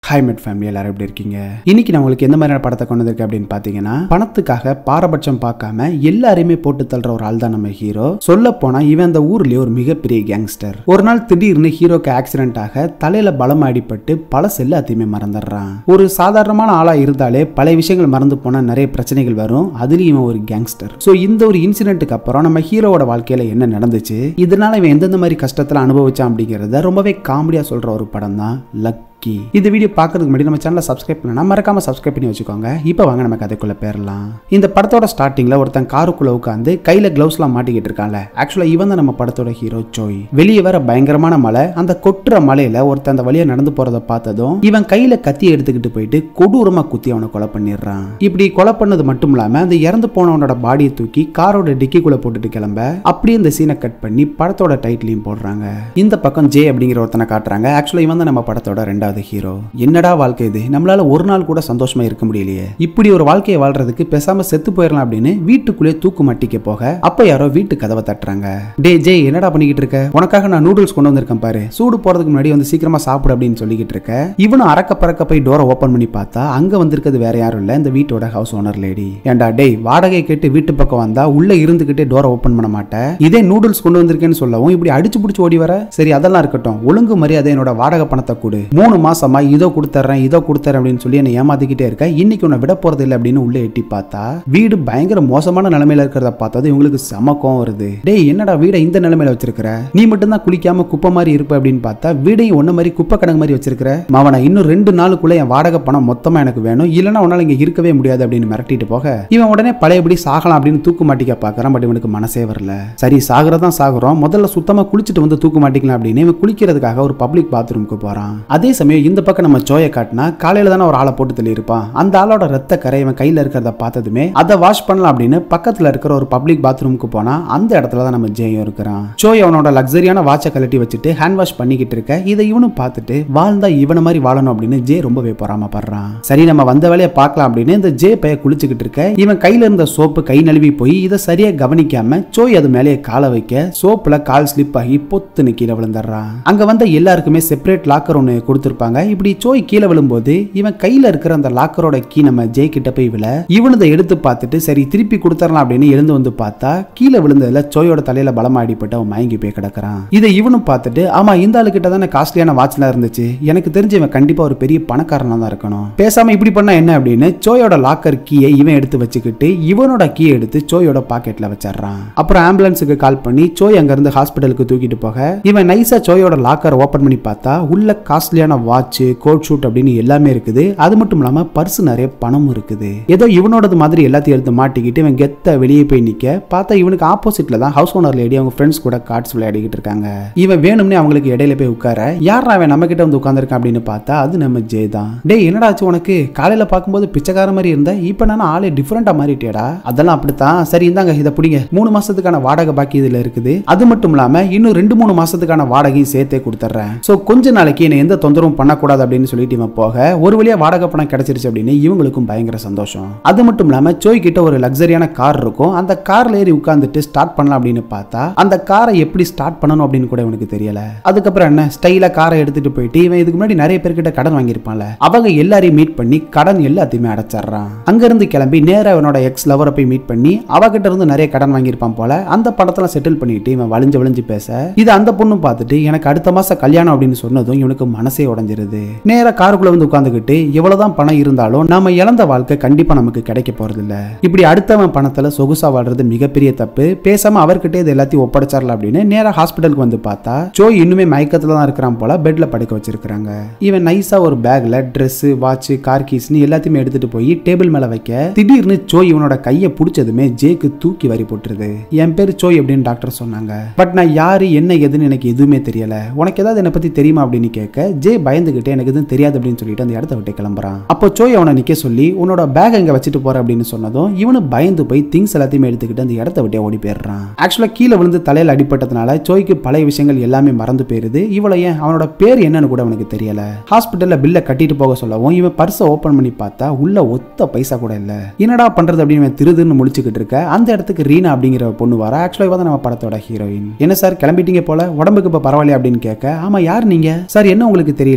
hi மெட் family எல்லாரும் எப்படி இருக்கீங்க இன்னைக்கு நான் உங்களுக்கு எந்த மாதிரியான படத்தை கொண்டு வந்திருக்கேன் அப்படின்னு பார்த்தீங்கன்னா பணத்துக்காக பாரபட்சம் பார்க்காம எல்லாரையுமே போட்டு தள்ளுற ஒரு ஆள் தான் நம்ம ஹீரோ சொல்ல போனா இவன் அந்த ஊர்லயே ஒரு மிகப்பெரிய கேங்ஸ்டர் ஒரு நாள் திடீர்னு ஹீரோக்கு ஆக்சிடென்ட் ஆக தலையில பலம் அடிபட்டு பல எல்லாத்தையுமே மறந்துடுறான் ஒரு சாதாரணமான ஆளா இருந்தாலே பல விஷயங்கள் மறந்து போனா நிறைய பிரச்சனைகள் வரும் அதுலயும் இவன் ஒரு கேங்ஸ்டர் ஸோ இந்த ஒரு இன்சிடென்ட்டுக்கு அப்புறம் நம்ம ஹீரோவோட வாழ்க்கையில என்ன நடந்துச்சு இதனால இவன் எந்தெந்த மாதிரி கஷ்டத்துல அனுபவிச்சான் அப்படிங்கிறத ரொம்பவே காமெடியா சொல்ற ஒரு படம் தான் லக் லக்கி இந்த வீடியோ பார்க்கறதுக்கு முன்னாடி நம்ம சேனலை சப்ஸ்கிரைப் பண்ணா மறக்காம சப்ஸ்கிரைப் பண்ணி வச்சுக்கோங்க இப்போ வாங்க நம்ம கதைக்குள்ள போயிடலாம் இந்த படத்தோட ஸ்டார்டிங்ல ஒருத்தன் காருக்குள்ள உட்காந்து கையில கிளவுஸ்லாம் மாட்டிக்கிட்டு இருக்கான்ல ஆக்சுவலா இவன் தான் நம்ம படத்தோட ஹீரோ ஜோய் வெளியே வர பயங்கரமான மலை அந்த கொட்டுற மலையில ஒருத்தன் அந்த வழியா நடந்து போறத பார்த்ததும் இவன் கையில கத்தி எடுத்துக்கிட்டு போயிட்டு கொடூரமா குத்தி அவனை கொலை பண்ணிடுறான் இப்படி கொலை பண்ணது மட்டும் இல்லாம அந்த இறந்து போனவனோட பாடியை தூக்கி காரோட டிக்கிக்குள்ள போட்டுட்டு கிளம்ப அப்படியே இந்த சீனை கட் பண்ணி படத்தோட டைட்டிலையும் போடுறாங்க இந்த பக்கம் ஜே அப்படிங்கிற ஒருத்தனை காட்டுறாங்க ஆக்சுவலா இவன் தான் நம்ம படத்தோட ரெண்டாவது ரெண்டாவது ஹீரோ என்னடா வாழ்க்கை இது நம்மளால ஒரு நாள் கூட சந்தோஷமா இருக்க முடியலையே இப்படி ஒரு வாழ்க்கையை வாழ்றதுக்கு பேசாம செத்து போயிடலாம் அப்படின்னு வீட்டுக்குள்ளே தூக்கு மாட்டிக்க போக அப்ப யாரோ வீட்டு கதவை தட்டுறாங்க டே ஜெய் என்னடா பண்ணிக்கிட்டு இருக்க உனக்காக நான் நூடுல்ஸ் கொண்டு வந்திருக்கேன் பாரு சூடு போறதுக்கு முன்னாடி வந்து சீக்கிரமா சாப்பிடு அப்படின்னு சொல்லிக்கிட்டு இருக்க இவனும் அறக்க பறக்க போய் டோரை ஓபன் பண்ணி பார்த்தா அங்க வந்திருக்கிறது வேற யாரும் இல்ல இந்த வீட்டோட ஹவுஸ் ஓனர் லேடி ஏண்டா டேய் வாடகை கேட்டு வீட்டு பக்கம் வந்தா உள்ள இருந்துகிட்டே டோரை ஓபன் பண்ண மாட்டேன் இதே நூடுல்ஸ் கொண்டு வந்திருக்கேன்னு சொல்லவும் இப்படி அடிச்சு பிடிச்சி ஓடி வர சரி அதெல்லாம் இருக்கட்டும் ஒழுங்கு மரியாதை என்னோட வாடகை பணத்தை கொடு மூணு மாசமா இதோ கொடுத்துறேன் இதோ கொடுத்துறேன் அப்படின்னு சொல்லி என்னை ஏமாத்திக்கிட்டே இருக்க இன்னைக்கு உன்னை விட போறது இல்லை அப்படின்னு உள்ள எட்டி பார்த்தா வீடு பயங்கர மோசமான நிலைமையில இருக்கிறத பார்த்தது இவங்களுக்கு செம கோவம் வருது டேய் என்னடா வீடை இந்த நிலைமையில வச்சிருக்கிற நீ மட்டும் தான் குளிக்காம குப்பை மாதிரி இருப்ப அப்படின்னு பார்த்தா வீடையும் ஒன்ன மாதிரி குப்பை கிடங்கு மாதிரி வச்சிருக்கிற மாவன இன்னும் ரெண்டு நாளுக்குள்ள என் வாடகை பணம் மொத்தமா எனக்கு வேணும் இல்லைன்னா உன்னால இங்க இருக்கவே முடியாது அப்படின்னு மிரட்டிட்டு போக இவன் உடனே பழையபடி சாகலாம் அப்படின்னு தூக்கு மாட்டிக்க பாக்குறான் பட் இவனுக்கு மனசே வரல சரி சாகுறதான் சாகுறோம் முதல்ல சுத்தமா குளிச்சுட்டு வந்து தூக்கு மாட்டிக்கலாம் அப்படின்னு இவன் குளிக்கிறதுக்காக ஒரு பப்ளிக் பாத்ரூமுக்கு போறான் அதே சமயம் இந்த பக்கம் நம்ம ஜோயை காட்டினா காலையில தானே ஒரு ஆளை போட்டு தள்ளி இருப்பான் அந்த ஆளோட ரத்த கரை இவன் கையில இருக்கிறத பார்த்ததுமே அதை வாஷ் பண்ணலாம் அப்படின்னு பக்கத்துல இருக்கிற ஒரு பப்ளிக் பாத்ரூமுக்கு போனா அந்த இடத்துல தான் நம்ம ஜெயம் இருக்கிறான் ஜோய் அவனோட லக்ஸரியான வாட்சை கழட்டி வச்சுட்டு ஹேண்ட் வாஷ் பண்ணிக்கிட்டு இருக்க இதை இவனும் பார்த்துட்டு வாழ்ந்தா இவன மாதிரி வாழணும் அப்படின்னு ஜே ரொம்பவே பொறாமப்படுறான் சரி நம்ம வந்த வேலையை பார்க்கலாம் அப்படின்னு இந்த ஜே பைய குளிச்சுக்கிட்டு இருக்க இவன் கையில இருந்த சோப்பு கை நழுவி போய் இதை சரியா கவனிக்காம ஜோய் அது மேலேயே காலை வைக்க சோப்புல கால் ஸ்லிப் ஆகி பொத்துன்னு கீழே விழுந்துடுறான் அங்க வந்த எல்லாருக்குமே செப்பரேட் லாக்கர் ஒன்று கொடுத்துருப்பாங்க இப்படி சோய் கீழே விழும்போது இவன் கையில இருக்கிற அந்த லாக்கரோட கீ நம்ம ஜெய் கிட்ட போய் விழ இவனதை எடுத்து பார்த்துட்டு சரி திருப்பி கொடுத்துடலாம் அப்படின்னு எழுந்து வந்து பார்த்தா கீழே விழுந்ததுல சோயோட தலையில பலமா அடிப்பட்டு அவன் மயங்கி போய் கிடக்குறான் இதை இவனும் பார்த்துட்டு ஆமா இந்த ஆளு கிட்ட தானே காஸ்ட்லியான வாட்ச்லாம் இருந்துச்சு எனக்கு தெரிஞ்சு இவன் கண்டிப்பா ஒரு பெரிய பணக்காரனா தான் இருக்கணும் பேசாம இப்படி பண்ணா என்ன அப்படின்னு சோயோட லாக்கர் கீயை இவன் எடுத்து வச்சுக்கிட்டு இவனோட கீயை எடுத்து சோயோட பாக்கெட்ல வச்சிடறான் அப்புறம் ஆம்புலன்ஸுக்கு கால் பண்ணி சோய் அங்க இருந்து ஹாஸ்பிட்டலுக்கு தூக்கிட்டு போக இவன் நைஸா சோயோட லாக்கர் ஓபன் பண்ணி பார்த்தா உள்ள காஸ்ட்லியான வாட்ச் கோட் ஷூட் அப்படின்னு எல்லாமே இருக்குது அது மட்டும் இல்லாம பர்ஸ் நிறைய பணமும் இருக்குது ஏதோ இவனோடது மாதிரி எல்லாத்தையும் எடுத்து மாட்டிக்கிட்டு இவன் கெத்த வெளியே போய் நிக்க பார்த்தா இவனுக்கு ஆப்போசிட்ல தான் ஹவுஸ் ஓனர் லேடி அவங்க ஃப்ரெண்ட்ஸ் கூட கார்ட்ஸ் விளையாடிக்கிட்டு இருக்காங்க இவன் வேணும்னே அவங்களுக்கு இடையில போய் உட்கார யாரா அவன் நம்ம கிட்ட வந்து உட்காந்துருக்கான் அப்படின்னு பார்த்தா அது நம்ம ஜெய் தான் டேய் என்னடா ஆச்சு உனக்கு காலையில பார்க்கும்போது பிச்சைக்கார மாதிரி இருந்த இப்ப நான் ஆளே டிஃபரெண்டா மாறிட்டியடா அதெல்லாம் அப்படித்தான் சரி இந்தாங்க இதை பிடிங்க மூணு மாசத்துக்கான வாடகை பாக்கி இதுல இருக்குது அது மட்டும் இல்லாம இன்னும் ரெண்டு மூணு மாசத்துக்கான வாடகையும் சேர்த்தே கொடுத்துட்றேன் சோ கொஞ்ச நாளைக்கு என்னை எந்த தொந்தரவும் பண்ணக்கூடாது அப்படின்னு சொல்லிட்டு இவன் போக ஒரு வழியா வாடகை பணம் கிடைச்சிருச்சு அப்படின்னு இவங்களுக்கும் பயங்கர சந்தோஷம் அது மட்டும் இல்லாம சோய் கிட்ட ஒரு லக்ஸரியான கார் இருக்கும் அந்த கார்ல ஏறி உட்காந்துட்டு ஸ்டார்ட் பண்ணலாம் அப்படின்னு பார்த்தா அந்த காரை எப்படி ஸ்டார்ட் பண்ணணும் அப்படின்னு கூட இவனுக்கு தெரியல அதுக்கப்புறம் என்ன ஸ்டைலா காரை எடுத்துட்டு போயிட்டு இவன் இதுக்கு முன்னாடி நிறைய பேர்கிட்ட கடன் வாங்கியிருப்பான்ல அவங்க எல்லாரையும் மீட் பண்ணி கடன் எல்லாத்தையுமே அடைச்சிடுறான் அங்க இருந்து கிளம்பி நேரா அவனோட எக்ஸ் லவரை போய் மீட் பண்ணி அவகிட்ட இருந்து நிறைய கடன் வாங்கியிருப்பான் போல அந்த படத்துல செட்டில் பண்ணிட்டு இவன் வளைஞ்சு வளைஞ்சு பேச இது அந்த பொண்ணு பார்த்துட்டு எனக்கு அடுத்த மாசம் கல்யாணம் அப்படின்னு சொன்னதும் இவனுக்கு மனசே உடஞ்சிருது நேரா காருக்குள்ள வந்து உட்காந்துக்கிட்டு எவ்வளவுதான் பணம் இருந்தாலும் நாம இழந்த வாழ்க்கை கண்டிப்பா நமக்கு கிடைக்க போறது இல்ல இப்படி அடுத்தவன் பணத்துல சொகுசா வாழ்றது மிகப்பெரிய தப்பு பேசாம அவர்கிட்ட இது எல்லாத்தையும் ஒப்படைச்சாரல அப்படின்னு நேரா ஹாஸ்பிட்டலுக்கு வந்து பார்த்தா ஜோய் இன்னுமே மயக்கத்துல தான் இருக்கிறான் போல பெட்ல படுக்க வச்சிருக்காங்க இவன் நைஸா ஒரு பேக்ல Dress வாட்ச் கார் கீஸ்னு எல்லாத்தையுமே எடுத்துட்டு போய் டேபிள் மேல வைக்க திடீர்னு சோய் இவனோட கையை பிடிச்சதுமே ஜேக்கு தூக்கி வரி போட்டுருது என் பேர் சோய் அப்படின்னு டாக்டர் சொன்னாங்க பட் நான் யாரு என்ன ஏதுன்னு எனக்கு எதுவுமே தெரியல உனக்கு ஏதாவது என்னை பத்தி தெரியுமா அப்படின்னு கேட்க ஜே பயந்துகிட்டு எனக்கு எதுவும் தெரியாது அப்படின்னு சொல்லிட்டு அந்த இடத்த விட்டு கிளம்புறான் அப்போ சோய் அவனை நிக்க சொல்லி உன்னோட பேக் எங்க வச்சுட்டு போற அப்படின்னு சொன்னதும் இவனு பயந்து போய் திங்ஸ் எல்லாத்தையுமே எடுத்துக்கிட்டு அந்த இடத்த விட்டே ஓடி போயிடுறான் ஆக்சுவலா கீழே விழுந்து தலையில அடிபட்டதுனால சோய்க்கு பழைய விஷயங்கள் எல்லாமே மறந்து போயிருது இவளை ஏன் அவனோட பேர் என்னன்னு கூட அவனுக்கு தெரியல ஹாஸ்பிட்டல்ல பில்ல கட்டிட்டு போக சொல்லவும் இவன் பர்ஸை ஓபன் பண்ணி பார்த்தா உள்ள ஒத்த பைசா கூட இல்ல என்னடா பண்றது அப்படின்னு இவன் திருதுன்னு முழிச்சுக்கிட்டு இருக்க அந்த இடத்துக்கு ரீனா அப்படிங்கிற பொண்ணு வர ஆக்சுவலா இவ தான் நம்ம படத்தோட ஹீரோயின் என்ன சார் கிளம்பிட்டீங்க போல உடம்புக்கு இப்ப பரவாயில்லையா அப்படின்னு கேட்க ஆமா யார் நீங்க சார் என்ன உங்களுக்கு தெரியலையா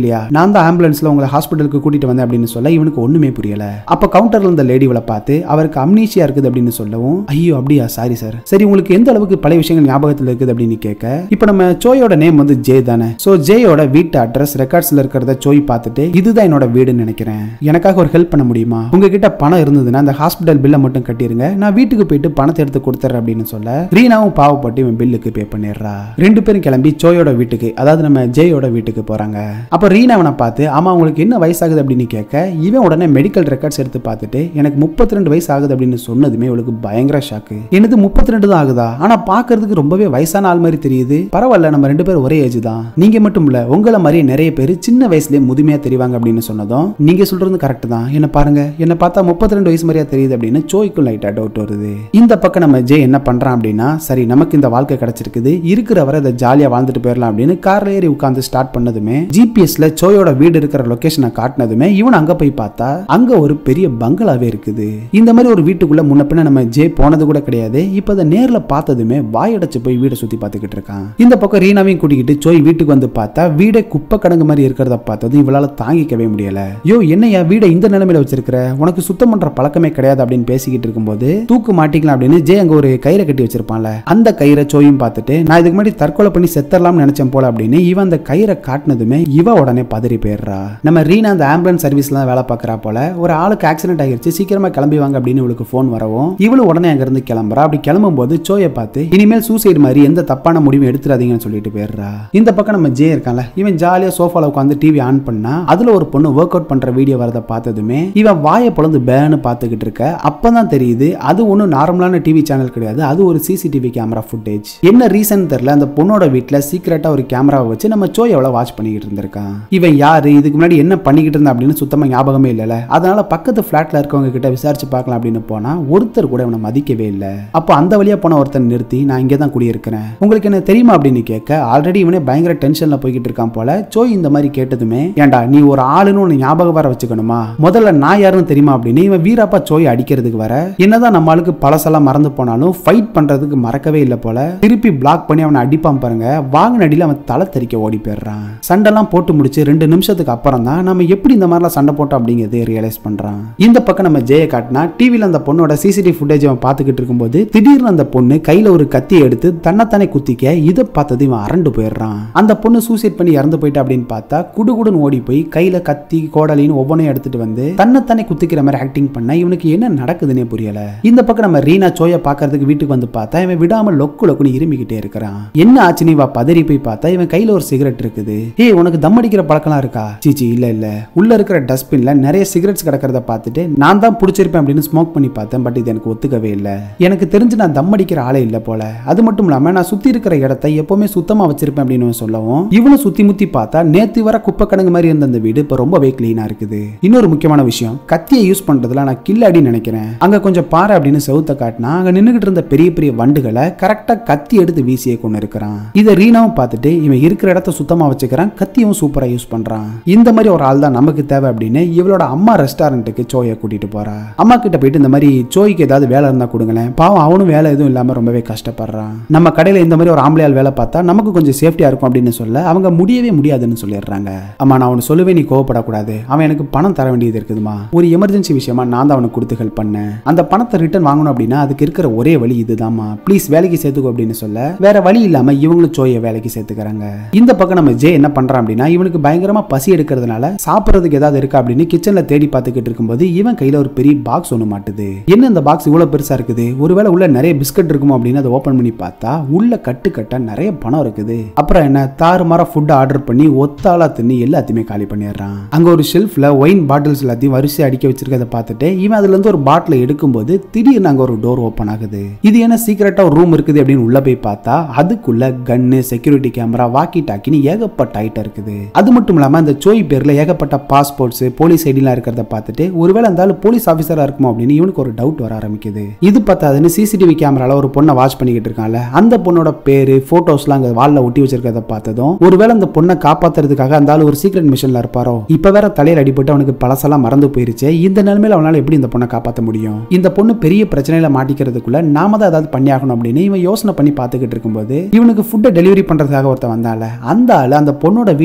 இல்லையா நான் தான் ஆம்புலன்ஸ்ல உங்களை ஹாஸ்பிட்டலுக்கு கூட்டிட்டு வந்தேன் அப்படின்னு சொல்ல இவனுக்கு ஒண்ணுமே புரியல அப்ப கவுண்டர்ல இருந்த லேடிவளை பார்த்து அவருக்கு அம்னீஷியா இருக்குது அப்படின்னு சொல்லவும் ஐயோ அப்படியா சாரி சார் சரி உங்களுக்கு எந்த அளவுக்கு பழைய விஷயங்கள் ஞாபகத்தில் இருக்குது அப்படின்னு கேட்க இப்போ நம்ம சோயோட நேம் வந்து ஜே தானே ஸோ ஜேயோட வீட்டு அட்ரஸ் ரெக்கார்ட்ஸ்ல இருக்கிறத சோய் பார்த்துட்டு இதுதான் என்னோட வீடுன்னு நினைக்கிறேன் எனக்காக ஒரு ஹெல்ப் பண்ண முடியுமா உங்ககிட்ட பணம் இருந்ததுன்னா அந்த ஹாஸ்பிட்டல் பில்லை மட்டும் கட்டிருங்க நான் வீட்டுக்கு போயிட்டு பணத்தை எடுத்து கொடுத்துறேன் அப்படின்னு சொல்ல ரீனாவும் பாவப்பட்டு இவன் பில்லுக்கு பே பண்ணிடுறா ரெண்டு பேரும் கிளம்பி சோயோட வீட்டுக்கு அதாவது நம்ம ஜேயோட வீட்டுக்கு போறாங்க அப்போ ரீனா அவனை பார்த்து ஆமா உங்களுக்கு என்ன வயசாகுது அப்படின்னு கேட்க இவன் உடனே மெடிக்கல் ரெக்கார்ட்ஸ் எடுத்து பார்த்துட்டு எனக்கு முப்பத்தி ரெண்டு வயசு ஆகுது அப்படின்னு சொன்னதுமே இவளுக்கு பயங்கர ஷாக்கு என்னது முப்பத்தி ரெண்டு தான் ஆகுதா ஆனா பாக்குறதுக்கு ரொம்பவே வயசான ஆள் மாதிரி தெரியுது பரவாயில்ல நம்ம ரெண்டு பேரும் ஒரே ஏஜ் தான் நீங்க மட்டும் இல்ல உங்களை மாதிரி நிறைய பேர் சின்ன வயசுலயே முதுமையா தெரிவாங்க அப்படின்னு சொன்னதும் நீங்க சொல்றது கரெக்ட் தான் என்ன பாருங்க என்ன பார்த்தா முப்பத்தி ரெண்டு வயசு மாதிரியா தெரியுது அப்படின்னு ஜோய்க்கும் லைட்டா டவுட் வருது இந்த பக்கம் நம்ம ஜே என்ன பண்றான் அப்படின்னா சரி நமக்கு இந்த வாழ்க்கை கிடைச்சிருக்குது இருக்கிற வரை இதை ஜாலியா வாழ்ந்துட்டு போயிடலாம் அப்படின்னு கார்ல ஏறி உட்காந்து ஸ்டார்ட் பண்ணதுமே ஜிபிஎஸ்ல சோயோட வீடு இருக்கிற லொகேஷனை காட்டினதுமே இவன் அங்க போய் பார்த்தா அங்க ஒரு பெரிய பங்களாவே இருக்குது இந்த மாதிரி ஒரு வீட்டுக்குள்ள முன்ன பின்ன நம்ம ஜே போனது கூட கிடையாது இப்ப அதை நேர்ல பார்த்ததுமே வாயடைச்சு போய் வீடை சுத்தி பார்த்துக்கிட்டு இருக்கான் இந்த பக்கம் ரீனாவையும் கூட்டிக்கிட்டு சோய் வீட்டுக்கு வந்து பார்த்தா வீடே குப்பை கடங்கு மாதிரி இருக்கிறத பார்த்ததும் இவளால தாங்கிக்கவே முடியல யோ என்னையா வீடை இந்த நிலைமையில வச்சிருக்கிற உனக்கு சுத்தம் பண்ற பழக்கமே கிடையாது அப்படின்னு பேசிக்கிட்டு இருக்கும்போது தூக்கு மாட்டிக்கலாம் அப்படின்னு ஜே அங்க ஒரு கயிறை கட்டி வச்சிருப்பான்ல அந்த கயிறை சோயும் பார்த்துட்டு நான் இதுக்கு முன்னாடி தற்கொலை பண்ணி செத்தரலாம்னு நினைச்சேன் போல அப்படின்னு இவன் அந்த கயிறை காட்டினதுமே இவ உடனே பதறி போயிடுறா நம்ம ரீனா அந்த ஆம்புலன்ஸ் சர்வீஸ்ல வேலை பார்க்கறா போல ஒரு ஆளுக்கு ஆக்சிடென்ட் ஆகிருச்சு சீக்கிரமா கிளம்பி வாங்க அப்படின்னு இவளுக்கு ஃபோன் வரவும் இவளும் உடனே அங்க இருந்து கிளம்புறா அப்படி கிளம்பும் போது சோயை பார்த்து இனிமேல் சூசைடு மாதிரி எந்த தப்பான முடிவும் எடுத்துறாதீங்கன்னு சொல்லிட்டு போயிடுறா இந்த பக்கம் நம்ம ஜே இருக்கான்ல இவன் ஜாலியா சோஃபால உட்காந்து டிவி ஆன் பண்ணா அதுல ஒரு பொண்ணு ஒர்க் அவுட் பண்ற வீடியோ வரத பார்த்ததுமே இவன் வாயை பொழந்து பேன்னு பார்த்துக்கிட்டு இருக்க அப்பதான் தெரியுது அது ஒன்றும் நார்மலான டிவி சேனல் கிடையாது அது ஒரு சிசிடிவி கேமரா ஃபுட்டேஜ் என்ன ரீசன் தெரியல அந்த பொண்ணோட வீட்டில் சீக்கிரட்டா ஒரு கேமராவை வச்சு நம்ம சோய் எவ்வளோ வாட்ச் பண்ணிக்கிட்டு இருந்திருக்கான் இவன் யாரு இதுக்கு முன்னாடி என்ன பண்ணிக்கிட்டு இருந்தா அப்படின்னு சுத்தமா ஞாபகமே இல்லைல்ல அதனால பக்கத்து ஃபிளாட்ல இருக்கவங்க கிட்ட விசாரிச்சு பார்க்கலாம் அப்படின்னு போனா ஒருத்தர் கூட இவனை மதிக்கவே இல்லை அப்போ அந்த வழியா போன ஒருத்தர் நிறுத்தி நான் இங்கே தான் குடியிருக்கிறேன் உங்களுக்கு என்ன தெரியுமா அப்படின்னு கேட்க ஆல்ரெடி இவனே பயங்கர டென்ஷன்ல போய்கிட்டு இருக்கான் போல சோய் இந்த மாதிரி கேட்டதுமே ஏன்டா நீ ஒரு ஆளுன்னு ஒன்று ஞாபகம் வர வச்சுக்கணுமா முதல்ல நான் யாருன்னு தெரியுமா அப்படின்னு இவன் வீராப்பா சோய் அடிக்கிறதுக்கு வர என்னதான் நம்ம ஆளுக்கு பழசெல்லாம் மறந்து போனாலும் ஃபைட் பண்றதுக்கு மறக்கவே இல்லை போல திருப்பி பிளாக் பண்ணி அவனை அடிப்பான் பாருங்க வாங்கின அடியில் அவன் தலை தெறிக்க ஓடி போயிடுறான் சண்டைலாம் போட்டு முடிச்சு ரெண்டு நிமிஷத்துக்கு அப்புறம் தான் நம்ம எப்படி இந்த மாதிரிலாம் சண்டை போட்டோம் அப்படிங்கிறது ரியலைஸ் பண்றான் இந்த பக்கம் நம்ம ஜெய காட்டினா டிவியில் அந்த பொண்ணோட சிசிடிவி ஃபுட்டேஜ் அவன் பார்த்துக்கிட்டு இருக்கும்போது திடீர்னு அந்த பொண்ணு கையில ஒரு கத்தியை எடுத்து தன்னைத்தானே குத்திக்க இதை பார்த்தது இவன் அரண்டு போயிடுறான் அந்த பொண்ணு சூசைட் பண்ணி இறந்து போயிட்டா அப்படின்னு பார்த்தா குடுகுடுன்னு ஓடி போய் கையில கத்தி கோடலின்னு ஒவ்வொன்றையும் எடுத்துட்டு வந்து தன்னைத்தானே குத்திக்கிற மாதிரி ஆக்டிங் பண்ண இவனுக்கு என்ன நடக்குதுன்னே புரியல இந்த பக்கம் நம்ம ரீனா சோயை பார்க்கறதுக்கு வீட்டுக்கு வந்து பார்த்தா இவன் விடாம லொக்கு லொக்குன்னு இருமிக்கிட்டே இருக்கிறான் என்ன ஆச்சுன்னு இவ பதறி போய் பார்த்தா இவன் கையில ஒரு சிகரெட் இருக்குது ஏய் உனக்கு தம் அடிக்கிற பழக்கம்லாம் இருக்கா சீச்சி இல்ல இல்ல உள்ள இருக்கிற டஸ்ட்பின்ல நிறைய சிகரெட்ஸ் கிடக்கிறத பார்த்துட்டு நான் தான் பிடிச்சிருப்பேன் அப்படின்னு ஸ்மோக் பண்ணி பார்த்தேன் பட் இது எனக்கு ஒத்துக்கவே இல்லை எனக்கு தெரிஞ்சு நான் தம் அடிக்கிற ஆளே இல்லை போல அது மட்டும் இல்லாம நான் சுத்தி இருக்கிற இடத்த எப்பவுமே சுத்தமா வச்சிருப்பேன் அப்படின்னு சொல்லவும் இவனும் சுத்தி முத்தி பார்த்தா நேத்து வர குப்பை கிடங்கு மாதிரி இருந்த அந்த வீடு இப்ப ரொம்பவே கிளீனா இருக்குது இன்னொரு முக்கியமான விஷயம் கத்தியை யூஸ் பண்றதுல நான் கில்லாடி நினைக்கிறேன் அங்க கொஞ்சம் பாரு அப்படின்னு செவுத்த காட்டினா அங்க நின்னுகிட்டு இருந்த பெரிய பெரிய வண்டுகளை கரெக்டா கத்தி எடுத்து வீசியே கொண்டு இருக்கிறான் இதை ரீனாவும் பார்த்துட்டு இவன் இருக்கிற இடத்த சுத்தமா வச்சுக்கிறான் கத்தியும் சூப்பரா யூஸ் பண்றான் இந்த மாதிரி ஒரு ஆள் தான் நமக்கு தேவை அப்படின்னு இவளோட அம்மா ரெஸ்டாரண்ட்டுக்கு சோயை கூட்டிட்டு போறா அம்மா கிட்ட போயிட்டு இந்த மாதிரி சோய்க்கு ஏதாவது வேலை இருந்தா கொடுங்களேன் பாவம் அவனும் வேலை எதுவும் இல்லாம ரொம்பவே கஷ்டப்படுறான் நம்ம கடையில இந்த மாதிரி ஒரு ஆம்பளையால் வேலை பார்த்தா நமக்கு கொஞ்சம் சேஃப்டியா இருக்கும் அப்படின்னு சொல்ல அவங்க முடியவே முடியாதுன்னு சொல்லிடுறாங்க அம்மா நான் அவனு சொல்லவே நீ கோவப்படக்கூடாது அவன் எனக்கு பணம் தர வேண்டியது இருக்குதுமா ஒரு எமர்ஜென்சி விஷயமா நான் தான் அவனுக்கு கொடுத்து ஹெல்ப் பண்ணேன் அந்த பணத்தை ரிட்டர்ன் வாங்கணும் அப்படின்னா அதுக்கு இருக்கிற ஒரே வழி இதுதாம்மா ப்ளீஸ் வேலைக்கு சேர்த்துக்கோ அப்படின்னு சொல்ல வேற வழி இல்லாம இவங்களும் சோயை வேலைக்கு சேர்த்துக்கிறாங்க இந்த பக்கம் நம்ம ஜே என்ன பண்றான் அப்படின்னா இவனுக்கு பயங்கரமா பசி எடுக்கிறதுனால சாப்பிட்றதுக்கு ஏதாவது இருக்கா அப்படின்னு கிச்சன்ல தேடி பார்த்துக்கிட்டு இருக்கும்போது இவன் கையில ஒரு பெரிய பாக்ஸ் ஒன்று மாட்டுது என்ன இந்த பாக்ஸ் இவ்வளவு பெருசா இருக்குது ஒருவேளை உள்ள நிறைய பிஸ்கட் இருக்குமோ அப்படின்னு அதை ஓபன் பண்ணி பார்த்தா உள்ள கட்டு கட்ட நிறைய பணம் இருக்குது அப்புறம் என்ன தாறுமாற ஃபுட் ஆர்டர் பண்ணி ஒத்தாளா தின்னு எல்லாத்தையுமே காலி பண்ணிடுறான் அங்க ஒரு ஷெல்ஃப்ல ஒயின் பாட்டில்ஸ் எல்லாத்தையும் வரிசை அடிக்க வச்சிருக்கத பார்த்துட்டு இவன் அதுல இருந்து ஒரு பாட்டில் எடுக்கும்போது திடீர்னு அங்க ஒரு டோர் ஓப்பன் ஆகுது இது என்ன சீக்கிரட்டா ஒரு ரூம் இருக்குது அப்படின்னு உள்ள போய் பார்த்தா அதுக்குள்ள கன்னு செக்யூரிட்டி கேமரா வாக்கி டாக்கின்னு ஏகப்பட்ட ஐட்டம் இருக்குது அது மட்டும் இல்லாம அந்த சோய் பேர்ல ஏகப்பட்ட பாஸ்போர்ட்ஸ் போலீஸ் ஐடிலாம் இருக்கிறத பார்த்துட்டு ஒருவேளை அந்த ஆளு போலீஸ் ஆஃபீஸரா இருக்குமோ அப்படின்னு இவனுக்கு ஒரு டவுட் வர ஆரம்பிக்குது இது பார்த்தாதுன்னு சிசிடிவி கேமரால ஒரு பொண்ணை வாட்ச் பண்ணிக்கிட்டு இருக்கான்ல அந்த பொண்ணோட பேரு போட்டோஸ்லாம் அங்க வால்ல ஒட்டி வச்சிருக்கிறத பார்த்ததும் ஒருவேளை அந்த பொண்ணை காப்பாத்துறதுக்காக அந்த ஆளு ஒரு சீக்ரெட் மிஷன்ல இருப்பாரோ இப்ப வேற தலையில அடிபட்டு அவனுக்கு பழசெல்லாம் மறந்து போயிருச்சு இந்த நிலைமையில அவனால எப்படி இந்த பொண்ணை காப்பாற்ற முடியும் இந்த பொண்ணு பெரிய பிரச்சனையில மாட்டிக்கிறதுக்குள்ள நாம தான் ஏதாவது பண்ணி ஆகணும் அப்படின்னு இவன் யோசனை பண்ணி பார்த்துக்கிட்டு இருக்கும்போது இவனுக்கு ஃபுட்டை டெலிவரி பண்றதுக்காக ஒருத்தன் வந்தால அந்த ஆளு அந்த பொண்ணோட வீட்லயும் ஃபுட்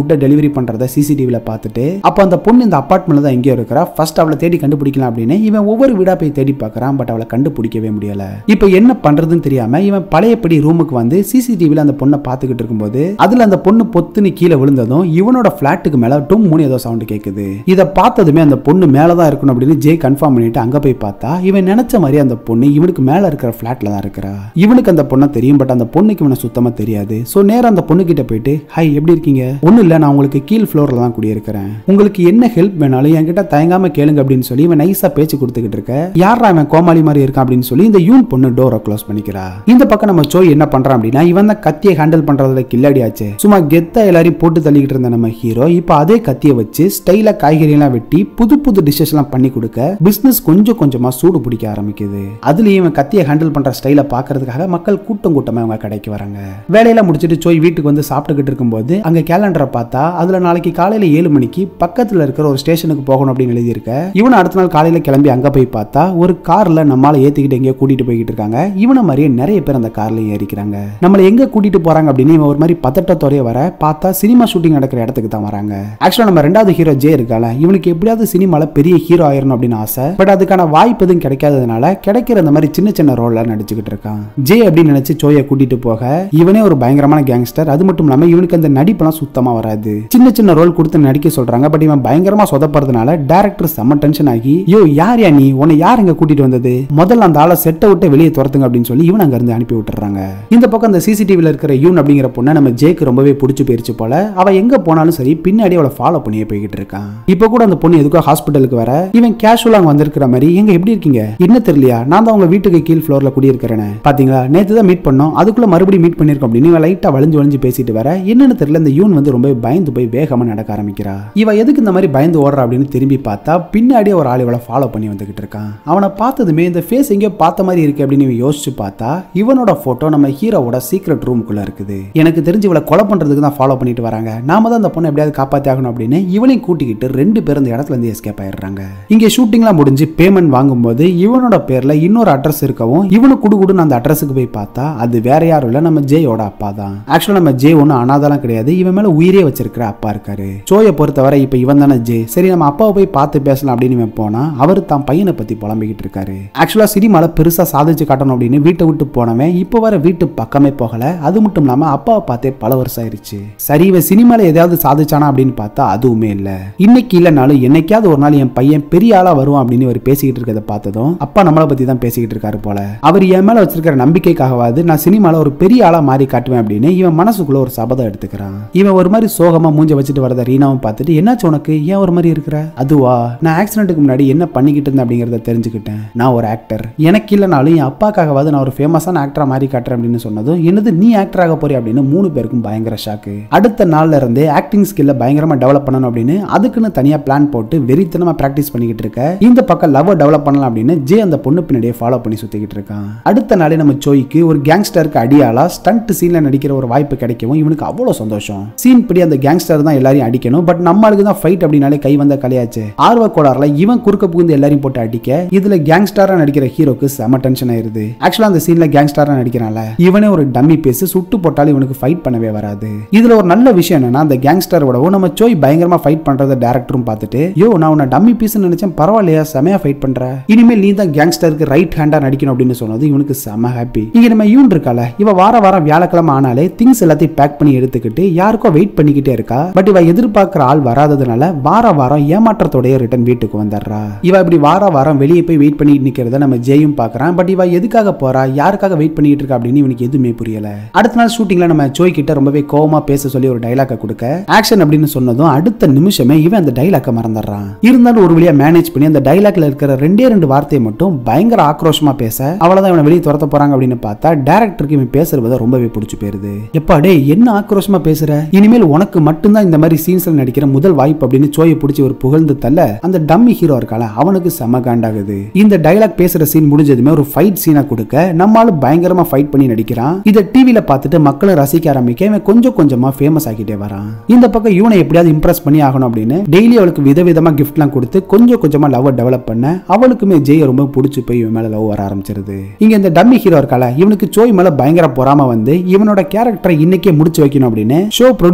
ஃபுட்டை டெலிவரி பண்றத சிசிடிவில பார்த்துட்டு அப்போ அந்த பொண்ணு இந்த அப்பார்ட்மெண்ட்ல தான் எங்கேயோ இருக்கிறா ஃபர்ஸ்ட் அவளை தேடி கண்டுபிடிக்கலாம் அப்படின்னு இவன் ஒவ்வொரு வீடா போய் தேடி பார்க்கறான் பட் அவளை கண்டுபிடிக்கவே முடியல இப்போ என்ன பண்றதுன்னு தெரியாம இவன் பழையபடி ரூமுக்கு வந்து சிசிடிவில அந்த பொண்ணை பார்த்துக்கிட்டு இருக்கும்போது அதுல அந்த பொண்ணு பொத்துன்னு கீழே விழுந்ததும் இவனோட ஃபிளாட்டுக்கு மேல டும் மூணு ஏதோ சவுண்ட் கேக்குது இதை பார்த்ததுமே அந்த பொண்ணு மேல தான் இருக்கணும் அப்படின்னு ஜே கன்ஃபார்ம் பண்ணிட்டு அங்க போய் பார்த்தா இவன் நினைச்ச மாதிரி அந்த பொண்ணு இவனுக்கு மேல இருக்கிற ஃபிளாட்ல தான் இருக்கிறா இவனுக்கு அந்த பொண்ணை தெரியும் பட் அந்த பொண்ணுக்கு இவனை சுத்தமா தெரியாது சோ நேரா அந்த பொண்ணு கிட்ட போயிட்டு ஹாய் எப்படி இருக்கீங்க ஒண்ணும் இல்ல நான் உங்களுக்கு கீழ் ஃப்ளோர்ல தான் குடியிருக்கிறேன் உங்களுக்கு என்ன ஹெல்ப் வேணாலும் என்கிட்ட தயங்காம கேளுங்க அப்படின்னு சொல்லி இவன் நைஸா பேச்சு கொடுத்துக்கிட்டு இருக்க யாரா அவன் கோமாளி மாதிரி இருக்கான் அப்படின்னு சொல்லி இந்த யூன் பொண்ணு டோரை க்ளோஸ் பண்ணிக்கிறா இந்த பக்கம் நம்ம சோய் என்ன பண்றான் அப்படின்னா இவன் தான் கத்தியை ஹேண்டில் பண்றதுல கில்லாடியாச்சு சும்மா கெத்தா எல்லாரையும் போட்டு தள்ளிக்கிட்டு இருந்த நம்ம ஹீரோ இப்போ அதே கத்தியை வச்சு ஸ்டைலா காய்கறி எல்லாம் வெட்டி புது புது டிஷ்ஷஸ் எல்லாம் பண்ணி கொடுக்க பிசினஸ் கொஞ்சம் கொஞ்சமா சூடு பிடிக்க ஆரம்பிக்குது அதுலயும் இவன் கத்தியை ஹேண்டில் பண்ற ஸ்டைலை பாக்குறதுக்காக மக்கள் கூட்டம் கூட்டமா அவங்க கடைக்கு வராங்க வேலையெல்லாம் முடிச்சிட்டு சோய் வீட்டுக்கு வந்து சாப்பிட்டுக்கிட்டு இருக்கும்போது அங்க கேலண்டரை பார்த்தா அதுல நாளைக்கு காலையில ஏழு மணிக்கு பக்கத்துல இருக்கிற ஒரு ஸ்டேஷனுக்கு போகணும் அப்படின்னு எழுதியிருக்க இவனை அடுத்த நாள் காலையில கிளம்பி அங்க போய் பார்த்தா ஒரு கார்ல நம்மால ஏத்திக்கிட்டு எங்கேயோ கூட்டிட்டு போய்கிட்டு இருக்காங்க இவனை மாதிரியே நிறைய பேர் அந்த கார்ல ஏறிக்கிறாங்க நம்மள எங்க கூட்டிட்டு போறாங்க அப்படின்னு இவன் ஒரு மாதிரி பதட்டத்தோடய வர பார்த்தா சினிமா ஷூட்டிங் நடக்கிற இடத்துக்கு தான் வராங்க ஆக்சுவலா நம்ம ரெண்டாவது ஹீரோ ஜே இருக்கால இவனுக்கு எப்படியாவது சினிமால பெரிய ஹீரோ ஆயிரணும் அப்படின்னு ஆசை பட் அதுக்கான வாய்ப்பு எதுவும் கிடைக்காததுனால கிடைக்கிற இந்த மாதிரி சின்ன சின்ன ரோல்ல நடிச்சுக்கிட்டு இருக்கான் ஜே அப்படின்னு நினைச்சு சோயை கூட்டிட்டு போக இவனே ஒரு பயங்கரமான கேங்ஸ்டர் அது மட்டும் இல்லாம இவனுக்கு அந்த நடிப்பெல்லாம் சுத்தமா வராது சின்ன சின்ன ரோல் கொடுத்து நடிக்க சொல்றாங்க பட் இவன் பயங்கரமா சொதப்படுறதுனால டேரக்டர் செம்ம டென்ஷன் ஆகி யோ யார் யா நீ உன்னை யார் இங்க கூட்டிட்டு வந்தது முதல்ல அந்த ஆளை செட்டை விட்டு வெளியே துரத்துங்க அப்படின்னு சொல்லி இவன் அங்க இருந்து அனுப்பி விட்டுறாங்க இந்த பக்கம் அந்த சிசிடிவில இருக்கிற யூன் அப்படிங்கிற பொண்ணை நம்ம ஜேக்கு ரொம்பவே பிடிச்சி போயிருச்சு போல அவ எங்க போனாலும் சரி பின்னாடி அவளை ஃபாலோ பண்ணியே போய்கிட்டு இருக்கான் இப்போ கூட அந்த பொண்ணு எதுக்கோ ஹாஸ்பிட்டலுக்கு வர இவன் கேஷுவலா அங்க வந்திருக்கிற மாதிரி எங்க எப்படி இருக்கீங்க என்ன தெரியலையா நான் தான் உங்க வீட்டுக்கு கீழ் ஃப்ளோர்ல குடியிருக்கிறேன் பாத்தீங்களா நேத்து தான் மீட் பண்ணோம் அதுக்குள்ள மறுபடியும் மீட் பண்ணிருக்கோம் அப்படின்னு இவன் லைட்டா வளைஞ்சு வளைஞ்சு பேசிட்டு வர என்னன்னு தெரியல இந்த யூன் வந்து ரொம்ப பயந்து போய் வேகமா நடக்க ஆரம்பிக்கிறா இவ எதுக்கு இந்த மாதிரி பயந்து ஓடுறா அப்படின்னு திரும்பி பார்த்தா பின்னாடியே ஒரு ஆள் இவளை ஃபாலோ பண்ணி வந்துகிட்டு இருக்கான் அவனை பார்த்ததுமே இந்த ஃபேஸ் எங்கேயோ பார்த்த மாதிரி இருக்கு அப்படின்னு இவன் யோசிச்சு பார்த்தா இவனோட போட்டோ நம்ம ஹீரோவோட சீக்ரெட் ரூமுக்குள்ள இருக்குது எனக்கு தெரிஞ்சு இவளை கொலை பண்றதுக்கு தான் ஃபாலோ பண்ணிட்டு வராங்க நாம தான் அந்த பொண்ணை எப்படியாவது காப்பாத்தி ஆகணும் அப்படின்னு இவளையும் கூட்டிக்கிட்டு ரெண்டு பேரும் இந்த இடத்துல இருந்து எஸ்கேப் ஆயிடுறாங்க இங்க ஷூட்டிங்லாம் முடிஞ்சு பேமெண்ட் வாங்கும்போது இவனோட பேர்ல இன்னொரு அட்ரஸ் இருக்கவும் இவனு குடுகுடுன்னு அந்த அட்ரஸுக்கு போய் பார்த்தா அது வேற யாரும் இல்ல நம்ம ஜேயோட அப்பா தான் ஆக்சுவலா நம்ம ஜே ஒன்னும் அனாதெல்லாம் கிடையாது இவன் மேல உயிரே வச்சிருக்கிற அப்பா இருக்காரு சோயை பொறுத்தவரை இப்ப இவன் தானே ஜே சரி நம்ம அப்பாவை போய் பார்த்து பேசலாம் அப்படின்னு இவன் போனா அவர் தான் பையனை பத்தி புலம்பிக்கிட்டு இருக்காரு ஆக்சுவலா சினிமால பெருசா சாதிச்சு காட்டணும் அப்படின்னு வீட்டை விட்டு போனவன் இப்போ வர வீட்டு பக்கமே போகல அது மட்டும் இல்லாம அப்பாவை பார்த்தே பல வருஷம் ஆயிருச்சு சரி இவன் சினிமால எதாவது சாதிச்சானா அப்படின்னு பார்த்தா அதுவுமே இல்ல இன்னைக்கு இல்லைனாலும் என்னைக்காவது ஒரு நாள் என் பையன் பெரிய ஆளா வருவான் அப்படின்னு இவர் பேசிக்கிட்டு இருக்கிறத பார்த்ததும் அப்பா நம்மளை பத்தி தான் பேசிக்கிட்டு இருக்காரு போல அவர் என் மேல வச்சிருக்கிற நம்பிக்கைக்காகவாது நான் சினிமால ஒரு பெரிய ஆளா மாறி காட்டுவேன் அப்படின்னு இவன் மனசுக்குள்ள ஒரு சபதம் எடுத்துக்கிறான் இவன் ஒரு மாதிரி சோகமா மூஞ்ச வச்சுட்டு வரத ரீனாவும் பார்த்துட்டு என்னாச்சு உனக்கு ஏன் ஒரு மாதிரி இருக்கிற அதுவா நான் ஆக்சிடென்ட்டுக்கு முன்னாடி என்ன பண்ணிக்கிட்டு இருந்தேன் அப்படிங்கறத தெரிஞ்சுக்கிட்டேன் நான் ஒரு ஆக்டர் எனக்கு இல்லைனாலும் என் அப்பாக்காகவாது நான் ஒரு ஃபேமஸான ஆக்டரா மாறி காட்டுறேன் அப்படின்னு சொன்னதும் என்னது நீ ஆக்டர் ஆக போறே அப்படின்னு மூணு பேருக்கும் பயங்கர ஷாக்கு அடுத்த நாள்ல இருந்தே ஆக்டிங் ஸ்கில்ல பயங்கரமா டெவலப் பண்ணணும் அப்படின்னு அதுக்குன்னு தனியா பிளான் போட்டு வெறித்தனமா பிராக்டிஸ் பண்ணிக்கிட்டு இருக்க இந்த பக்கம் லவ் டெவலப் பண்ணலாம் அப்படின்னு ஜே அந்த பொண்ணு பின்னாடியே ஃபாலோ பண்ணி சுத்திக்கிட்டு இருக்கான் அடுத்த நாளே நம்ம சோய்க்கு ஒரு கேங்ஸ்டருக்கு அடியாளா ஸ்டண்ட் சீன்ல நடிக்கிற ஒரு வாய்ப்பு கிடைக்கவும் இவனுக்கு அவ்வளவு சந்தோஷம் சீன் படி அந்த கேங்ஸ்டர் தான் எல்லாரையும் அடிக்கணும் பட் நம்மளுக்கு தான் ஃபைட் அப்படின்னாலே கை வந்த கலையாச்சு ஆர்வ கோளாறுல இவன் குறுக்க புகுந்து எல்லாரையும் போட்டு அடிக்க இதுல கேங்ஸ்டரா நடிக்கிற ஹீரோக்கு செம டென்ஷன் ஆயிருது ஆக்சுவலா அந்த சீன்ல கேங்ஸ்டரா நடிக்கிறான்ல இவனே ஒரு டம்மி பேசி சுட்டு போட்டாலும் இவனுக்கு ஃபைட் பண்ணவே வராது இதுல ஒரு நல்ல விஷயம் என்னன்னா அந்த கேங்ஸ்டரோடவும் நம்ம சோய் பயங்கரமா ஃபைட் பண்றத டேரக்டரும் பார்த்துட்டு யோ நான் உன்னை டம்மி பீஸ் நினைச்சேன் பரவாயில்லையா செமையா ஃபைட் பண்ற இனிமேல் நீ தான் கேங்ஸ்டருக்கு ரைட் ஹேண்டா நடிக்கணும் அப்படின்னு சொன்னது இவனுக்கு செம ஹாப்பி இங்க நம்ம யூன் இருக்கால இவ வார வாரம் வியாழக்கிழமை ஆனாலே திங்ஸ் எல்லாத்தையும் பேக் பண்ணி எடுத்துக்கிட்டு யாருக்கோ வெயிட் பண்ணிக்கிட்டே இருக்கா பட் இவ எதிர்பார்க்கிற ஆள் வராததுனால வார வாரம் ஏமாற்றத்தோடய ரிட்டர்ன் வீட்டுக்கு வந்துடுறா இவ இப்படி வார வாரம் வெளியே போய் வெயிட் பண்ணிட்டு நிக்கிறத நம்ம ஜெயும் பாக்குறான் பட் இவ எதுக்காக போறா யாருக்காக வெயிட் பண்ணிட்டு இருக்கா அப்படின்னு இவனுக்கு எதுவுமே புரியல அடுத்த நாள் ஷூட்டிங்ல நம்ம ஜோய் கிட்ட ரொம்பவே கோவமா பேச சொல்லி ஒரு டைலாக்க கொடுக்க ஆக்ஷன் அப்படின்னு சொன்னதும் அடுத்த நிமிஷமே இவன் அந்த டைலாக்க மறந்துடுறான் இருந்தாலும் ஒரு வழியா மேனேஜ் பண்ணி அந்த டைலாக்ல இருக்கிற ரெண்டே ரெண்டு வார்த்தையை மட்டும் பயங்கர ஆக்ரோஷமா பேச அவ்வளவுதான் இவனை வெளியே துரத்த போறாங்க அப்படின்னு பார்த்தா டேரக்டருக்கு இவன் பேசுறத ரொம்பவே பிடிச்சு போயிருது எப்பா டேய் என்ன ஆக்ரோஷமா பேசுற இனிமேல் உனக்கு மட்டும்தான் இந்த மாதிரி சீன்ஸ்ல நடிக்கிற முதல் வாய்ப்பு அப்படின்னு சோயை பிடிச்சி ஒரு புகழ்ந்து தள்ள அந்த டம்மி ஹீரோ இருக்கால அவனுக்கு செம காண்டாகுது இந்த டைலாக் பேசுற சீன் முடிஞ்சதுமே ஒரு ஃபைட் சீனா கொடுக்க நம்மளும் பயங்கரமா ஃபைட் பண்ணி நடிக்கிறான் இதை டிவில பார்த்துட்டு மக்களும் ரசிக்க ஆரம்பிக்க இவன் கொஞ்சம் கொஞ்சமா ஃபேமஸ் ஆகிட்டே வரான் இந்த பக்கம் இவனை எப்படியாவது இம்ப்ரெஸ் பண்ணி ஆகணும் அப்படின்னு டெய்லி அவளுக்கு விதவிதமா கிஃப்ட்லாம் கொடுத்து கொஞ்சம் கொஞ்சமா லவ் டெவலப் பண்ண அவளுக்குமே ஜெய ரொம்ப பிடிச்சி போய் இவன் மேல லவ் வர ஆரம்பிச்சிருது இங்க இந்த டம்மி ஹீரோ இருக்கால இவனுக்கு சோய் மேல பயங்கர பொறாம வந்து இவனோட கேரக்டரை இன்னைக்கே முடிச்சு வைக்கணும் அப்படின்னு ஷோ ப்ரொடியூசர் கிட்ட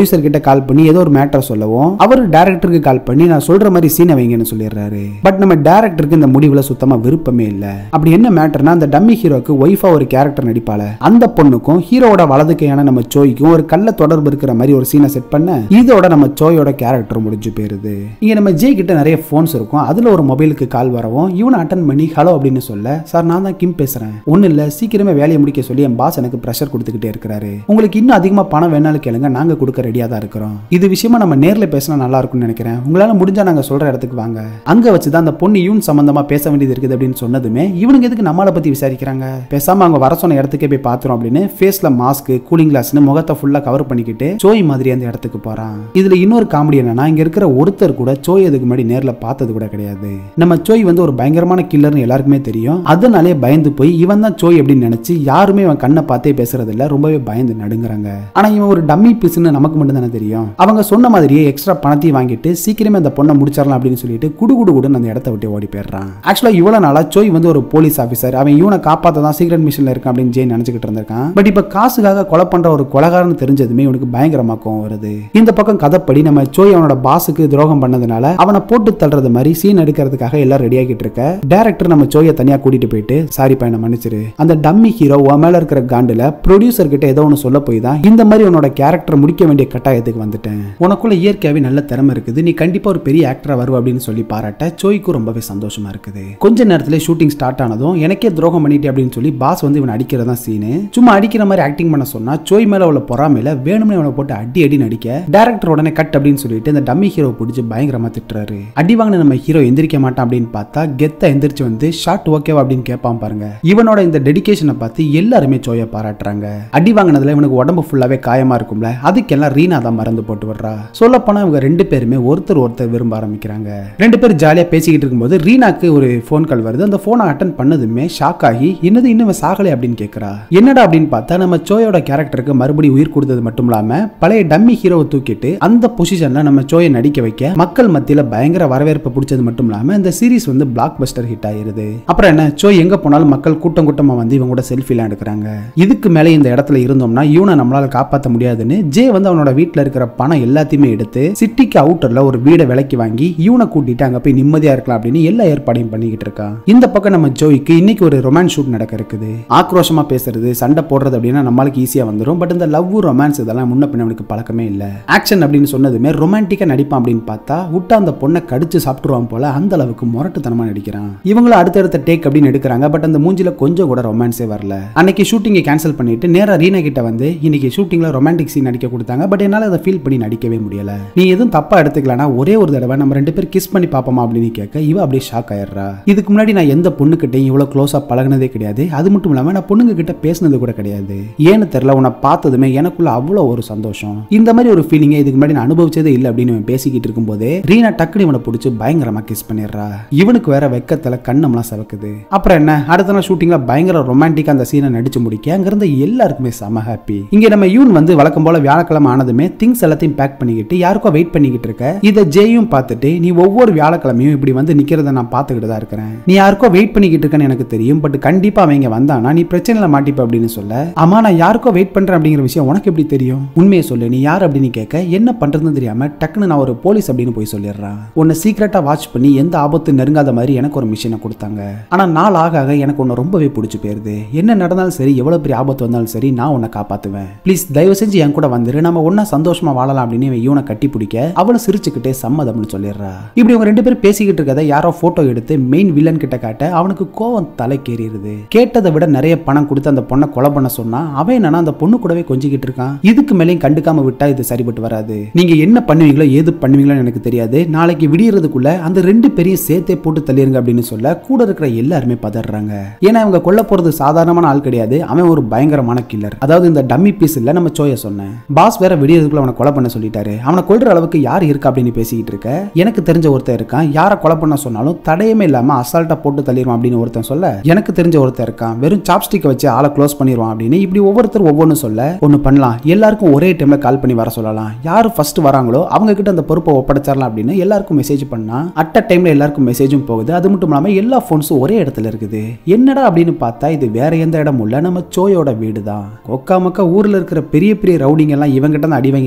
கால் பண்ணி ஏதோ ஒரு மேட்டர் சொல்லவும் அவர் டேரக்டருக்கு கால் பண்ணி நான் சொல்ற மாதிரி சீனை வைங்கன்னு சொல்லிடுறாரு பட் நம்ம டேரக்டருக்கு இந்த முடிவுல சுத்தமா விருப்பமே இல்ல அப்படி என்ன மேட்டர்னா அந்த டம்மி ஹீரோக்கு ஒய்ஃபா ஒரு கேரக்டர் நடிப்பால அந்த பொண்ணுக்கும் ஹீரோவோட வலது கையான நம்ம சோய்க்கும் ஒரு கள்ள தொடர்பு இருக்கிற மாதிரி ஒரு சீனை செட் பண்ண இதோட நம்ம சோயோட கேரக்டர் முடிஞ்சு போயிருது இங்க நம்ம ஜெய் கிட்ட நிறைய போன்ஸ் இருக்கும் அதுல ஒரு மொபைலுக்கு கால் வரவும் இவனை அட்டன் பண்ணி ஹலோ அப்படின்னு சொல்ல சார் நான் தான் கிம் பேசுறேன் ஒண்ணு இல்ல சீக்கிரமே வேலையை முடிக்க சொல்லி என் பாஸ் எனக்கு ப்ரெஷர் கொடுத்துக்கிட்டே இருக்கிறாரு உங்களுக்கு இன்னும் அதிகமா பணம் வேணாலும் கேளுங்க நாங்க கொடுக்க ரெடியா தான் இருக்கிறோம் இது விஷயமா நம்ம நேர்ல பேசினா நல்லா இருக்கும்னு நினைக்கிறேன் உங்களால முடிஞ்சா நாங்க சொல்ற இடத்துக்கு வாங்க அங்க வச்சுதான் அந்த பொண்ணு யூன் சம்பந்தமா பேச வேண்டியது இருக்குது அப்படின்னு சொன்னதுமே இவனுங்க எதுக்கு நம்மளை பத்தி விசாரிக்கிறாங்க பேசாம அவங்க வர சொன்ன இடத்துக்கே போய் பாத்துறோம் அப்படின்னு ஃபேஸ்ல மாஸ்க் கூலிங் கிளாஸ்னு முகத்தை ஃபுல்லா கவர் பண்ணிக்கிட்டு சோய் மாதிரி அந்த இடத்துக்கு போறான் இதுல இன்னொரு காமெடி என்னன்னா இங்க இருக்கிற ஒருத்தர் கூட சோய் அதுக்கு முன்னாடி நேர்ல பார்த்தது கூட கிடையாது நம்ம சோய் வந்து ஒரு பயங்கரமான கில்லர்னு எல்லாருக்குமே தெரியும் அதனாலே பயந்து போய் இவன் தான் சோய் அப்படின்னு நினைச்சு யாருமே இவன் கண்ணை பார்த்தே பேசுறது இல்ல ரொம்பவே பயந்து நடுங்குறாங்க ஆனா இவன் ஒரு டம்மி பீஸ்னு நமக்கு மட்டும் தானே தெரியும் அவங்க சொன்ன மாதிரியே எக்ஸ்ட்ரா பணத்தையும் வாங்கிட்டு சீக்கிரமே அந்த பொண்ணை முடிச்சிடலாம் அப்படின்னு சொல்லிட்டு குடு குடு குடுன்னு அந்த இடத்த விட்டு ஓடி போயிடுறான் ஆக்சுவலா இவ்வளவு நாளா சோய் வந்து ஒரு போலீஸ் ஆஃபீஸர் அவன் இவனை காப்பாத்த தான் சீக்ரெட் மிஷன்ல இருக்கான் அப்படின்னு ஜெய் நினைச்சுக்கிட்டு இருந்திருக்கான் பட் இப்ப காசுக்காக கொலை பண்ற ஒரு கொலகாரன்னு தெரிஞ்சதுமே இவனுக்கு பயங்கரமா கோவம் வருது இந்த பக்கம் கதைப்படி நம்ம சோய் அவனோட பாஸுக்கு துரோகம் பண்ணதுனால அவனை போட்டு தள்ளுறது மாதிரி சீன் எடுக்கிறதுக்காக எல்லாம் ரெடி ஆகிட்டு இருக்க டேரக்டர் நம்ம சோயை தனியா கூட்டிட்டு போயிட்டு சாரி பையனை மன்னிச்சிரு அந்த டம்மி ஹீரோ உன் மேல இருக்கிற காண்டுல ப்ரொடியூசர் கிட்ட ஏதோ ஒன்று சொல்ல போய் தான் இந்த மாதிரி உன்னோட கேரக்டர் முடிக்க வேண்டிய கட்டாயத்துக்கு வந்துட்டேன் உனக்குள்ள இயற்கையாவே நல்ல திறமை இருக்குது நீ கண்டிப்பா ஒரு பெரிய ஆக்டரா வருவ அப்படின்னு சொல்லி பாராட்ட சோய்க்கு ரொம்பவே சந்தோஷமா இருக்குது கொஞ்ச நேரத்துல ஷூட்டிங் ஸ்டார்ட் ஆனதும் எனக்கே துரோகம் பண்ணிட்டு அப்படின்னு சொல்லி பாஸ் வந்து இவன் அடிக்கிறதா சீனு சும்மா அடிக்கிற மாதிரி ஆக்டிங் பண்ண சொன்னா சோய் மேல உள்ள பொறாமையில வேணும்னு இவனை போட்டு அடி அடி நடிக்க டேரக்டர் உடனே கட் அப்படின்னு சொல்லிட்டு இந்த டம்மி ஹீரோ பிடிச்சி பயங்கரமா திட்டுறாரு அடி வாங்கின நம்ம ஹீரோ எந்திரிக்க மாட்டான் அப்படின்னு பார்த்தா கெத்த எந்திரிச்சு வந்து ஷார்ட் ஓகேவா அப்படின்னு கேட்பான் பாருங்க இவனோட இந்த டெடிகேஷனை பார்த்து எல்லாருமே சோயை பாராட்டுறாங்க அடி வாங்கினதுல இவனுக்கு உடம்பு ஃபுல்லாவே காயமா இருக்கும்ல அதுக்கெல்லாம் ரீனா தான் மறந்து போட்டு வர்றா சொல்ல போனா இவங்க ரெண்டு பேருமே ஒருத்தர் ஒருத்தர் விரும்ப ஆரம்பிக்கிறாங்க ரெண்டு பேரும் ஜாலியா பேசிக்கிட்டு இருக்கும்போது ரீனாக்கு ஒரு ஃபோன் கால் வருது அந்த போனை அட்டன் பண்ணதுமே ஷாக் ஆகி என்னது இன்னும் இவன் சாகலை அப்படின்னு கேட்கறா என்னடா அப்படின்னு பார்த்தா நம்ம சோயோட கேரக்டருக்கு மறுபடியும் உயிர் கொடுத்தது மட்டும் இல்லாம பழைய டம்மி ஹீரோவை தூக்கிட்டு அந்த பொசிஷன்ல நம்ம சோயை நடிக்க வைக்க மக்கள் மத்தியில பயங்கர வரவேற்பு பிடிச்சது மட்டும் இல்லாம இந்த சீரிஸ் வந்து பிளாக் பஸ்டர் ஹிட் ஆயிருது அப்புறம் என்ன சோய் எங்க போனாலும் மக்கள் கூட்டம் கூட்டமா வந்து இவங்க கூட செல்ஃபிலாம் எடுக்கிறாங்க இதுக்கு மேல இந்த இடத்துல இருந்தோம்னா இவனை நம்மளால காப்பாற்ற முடியாதுன்னு ஜே வந்து அவனோட வீட்டுல இருக்கிற பணம் எல்லாத்தையுமே எடுத்து சிட்டிக்கு அவுட்டர்ல ஒரு வீடை விலைக்கு வாங்கி இவனை கூட்டிட்டு அங்க போய் நிம்மதியா இருக்கலாம் அப்படின்னு எல்லா ஏற்பாடையும் பண்ணிக்கிட்டு இருக்கான் இந்த பக்கம் நம்ம ஜோய்க்கு இன்னைக்கு ஒரு ரொமான்ஸ் ஷூட் நடக்க இருக்குது ஆக்ரோஷமா பேசுறது சண்டை போடுறது அப்படின்னா நம்மளுக்கு ஈஸியா வந்துடும் பட் இந்த லவ் ரொமான்ஸ் இதெல்லாம் முன்ன பின்ன அவனுக்கு பழக்கமே இல்ல ஆக்ஷன் அப்படின்னு சொன்னதுமே ரொமான்டிக்கா நடிப்பான் அப்படின்னு பார்த்தா விட்டா அந்த பொண்ணை கடிச்சு சாப்பிட்டுருவான் போல அந்த அளவுக்கு முரட்டுத்தனமா நடிக்கிறான் இவங்களும் அடுத்தடுத்த டேக் அப்படின்னு எடுக்கிறாங்க பட் அந்த மூஞ்சில கொஞ்சம் கூட ரொமான்ஸே வரல அன்னைக்கு ஷூட்டிங்கை கேன்சல் பண்ணிட்டு நேரா ரீனா கிட்ட வந்து இன்னைக்கு ஷூட்டிங்ல ரொமான்டிக் சீன் நடிக்க கொடுத்தாங்க பட் என்னால அதை ஃபீல் பண்ணி நடிக்கவே முடியல நீ எதுவும் தப்பா எடுத்துக்கலனா ஒரே ஒரு தடவை நம்ம ரெண்டு பேரும் கிஸ் பண்ணி பாப்போமா அப்படின்னு கேட்க இவ அப்படியே ஷாக் ஆயிடுறா இதுக்கு முன்னாடி நான் எந்த பொண்ணுகிட்டையும் இவ்வளவு க்ளோஸா பழகினதே கிடையாது அது மட்டும் இல்லாம நான் பொண்ணுங்க கிட்ட பேசினது கூட கிடையாது ஏன்னு தெரியல உன்னை பார்த்ததுமே எனக்குள்ள அவ்வளோ ஒரு சந்தோஷம் இந்த மாதிரி ஒரு ஃபீலிங்கை இதுக்கு முன்னாடி நான் அனுபவிச்சதே இல்லை அப்படின்னு இவன் பேசிக்கிட்டு இருக்கும்போதே ரீனா டக்குனு இவனை பிடிச்சி பயங்கரமா கிஸ் பண்ணிடுறா இவனுக்கு வேற வெக்கத்துல கண்ணம்லாம் சவக்குது அப்புறம் என்ன அடுத்த நாள் ஷூட்டிங்ல பயங்கர ரொமான்டிக்கா அந்த சீனை நடிச்சு முடிக்க அங்கிருந்த எல்லாருக்குமே செம ஹாப்பி இங்க நம்ம யூன் வந்து வழக்கம் போல வியாழக்கிழமை ஆனதுமே திங்ஸ் எல்லாத்தையும் பேக் பண்ணிக்கிட்டு யாருக்கோ வெயிட் பண்ணிக்கிட்டு இருக்க இதை ஜெயும் பார்த்துட்டு நீ ஒவ்வொரு வியாழக்கிழமையும் இப்படி வந்து நிக்கிறத நான் பார்த்துக்கிட்டு தான் இருக்கிறேன் நீ யாருக்கோ வெயிட் பண்ணிக்கிட்டு இருக்கேன்னு எனக்கு தெரியும் பட் கண்டிப்பா அவங்க வந்தானா நீ பிரச்சனையில மாட்டிப்ப அப்படின்னு சொல்ல ஆமா நான் யாருக்கோ வெயிட் பண்றேன் அப்படிங்கிற விஷயம் உனக்கு எப்படி தெரியும் உண்மையை சொல்லு நீ யார் அப்படின்னு கேட்க என்ன பண்றதுன்னு தெரியாம டக்குன்னு நான் ஒரு போலீஸ் அப்படின்னு போய் சொல்லிடுறான் உன்னை சீக்கிரட்டா வாட்ச் பண்ணி எந்த ஆபத்து நெருங்காத மாதிரி எனக்கு ஒரு மிஷினை கொடுத்தாங்க ஆனா நாள் ஆக ஆக எனக்கு உன்னை ரொம்பவே பிடிச்சி போயிருது என்ன நடந்தாலும் சரி எவ்வளவு பெரிய ஆபத்து வந்தாலும் சரி நான் உன்னை காப்பாத்துவேன் ப்ளீஸ் தயவு செஞ்சு என் கூட வந்துரு நம்ம ஒன்னா சந்தோஷமா வாழலாம் அப்படின்னு இவன் இவனை கட்டி பிடிக்க அவளை சிரிச்சுக்கிட்டே சம்மதம்னு சொல்லிடுறா இப்படி அவங்க ரெண்டு பேரும் பேசிக்கிட்டு இருக்கதை யாரோ போட்டோ எடுத்து மெயின் வில்லன் கிட்ட காட்ட அவனுக்கு கோவம் தலைக்கேறிடுது கேட்டதை விட நிறைய பணம் கொடுத்து அந்த பொண்ணை கொலை பண்ண சொன்னா அவன் என்னன்னா அந்த பொண்ணு கூடவே கொஞ்சிக்கிட்டு இருக்கான் இதுக்கு மேலேயும் கண்டுக்காம விட்டா இது சரிப்பட்டு வராது நீங்க என்ன பண்ணுவீங்களோ ஏது பண்ணுவீங்களோ எனக்கு தெரியாது நாளைக்கு விடியறதுக்குள்ள அந்த ரெண்டு பேரையும் சேர்த்தே போட்டு தள்ளிருங்க அப்படின்னு சொல்ல கூட இருக்கிற எல்லாருமே பதறாங்க ஏன்னா இவங்க கொல்ல போறது சாதாரணமான ஆள் கிடையாது அவன் ஒரு பயங்கரமான கில்லர் அதாவது இந்த டம்மி பீஸ் இல்ல நம்ம சோய சொன்னேன் பாஸ் வேற விடியறதுக்குள்ள அவனை கொலை பண்ண சொல்லிட்டாரு அவனை கொல்ற அளவுக்கு யார் இருக்கா அப்படின்னு பேசிக்கிட்டு இருக்க எனக்கு தெரிஞ்ச ஒருத்தன் இருக்கான் யாரை கொலை பண்ண சொன்னாலும் தடையமே இல்லாம அசால்ட்டா போட்டு தள்ளிடுவான் அப்படின்னு ஒருத்தன் சொல்ல எனக்கு தெரிஞ்ச ஒருத்தன் இருக்கான் வெறும் சாப்ஸ்டிக்கை வச்சு ஆளை க்ளோஸ் பண்ணிடுவான் அப்படின்னு இப்படி ஒவ்வொருத்தர் ஒவ்வொன்று சொல்ல ஒன்று பண்ணலாம் எல்லாருக்கும் ஒரே டைம்ல கால் பண்ணி வர சொல்லலாம் யார் ஃபர்ஸ்ட் வராங்களோ அவங்க கிட்ட அந்த பொறுப்பை ஒப்படைச்சிடலாம் அப்படின்னு எல்லாருக்கும் மெசேஜ் பண்ணா அட் அ டைம்ல எல்லாருக்கும் மெசேஜும் போகுது அது மட்டும் இல்லாம எல்லா ஃபோன்ஸும் ஒரே இடத்துல இருக்குது என்னடா அப்படின்னு பார்த்தா இது வேற எந்த இடம் இல்ல நம்ம சோயோட வீடு தான் கொக்கா மக்கா ஊர்ல இருக்கிற பெரிய பெரிய ரவுடிங்க எல்லாம் இவங்கிட்ட தான் அடி வாங்கி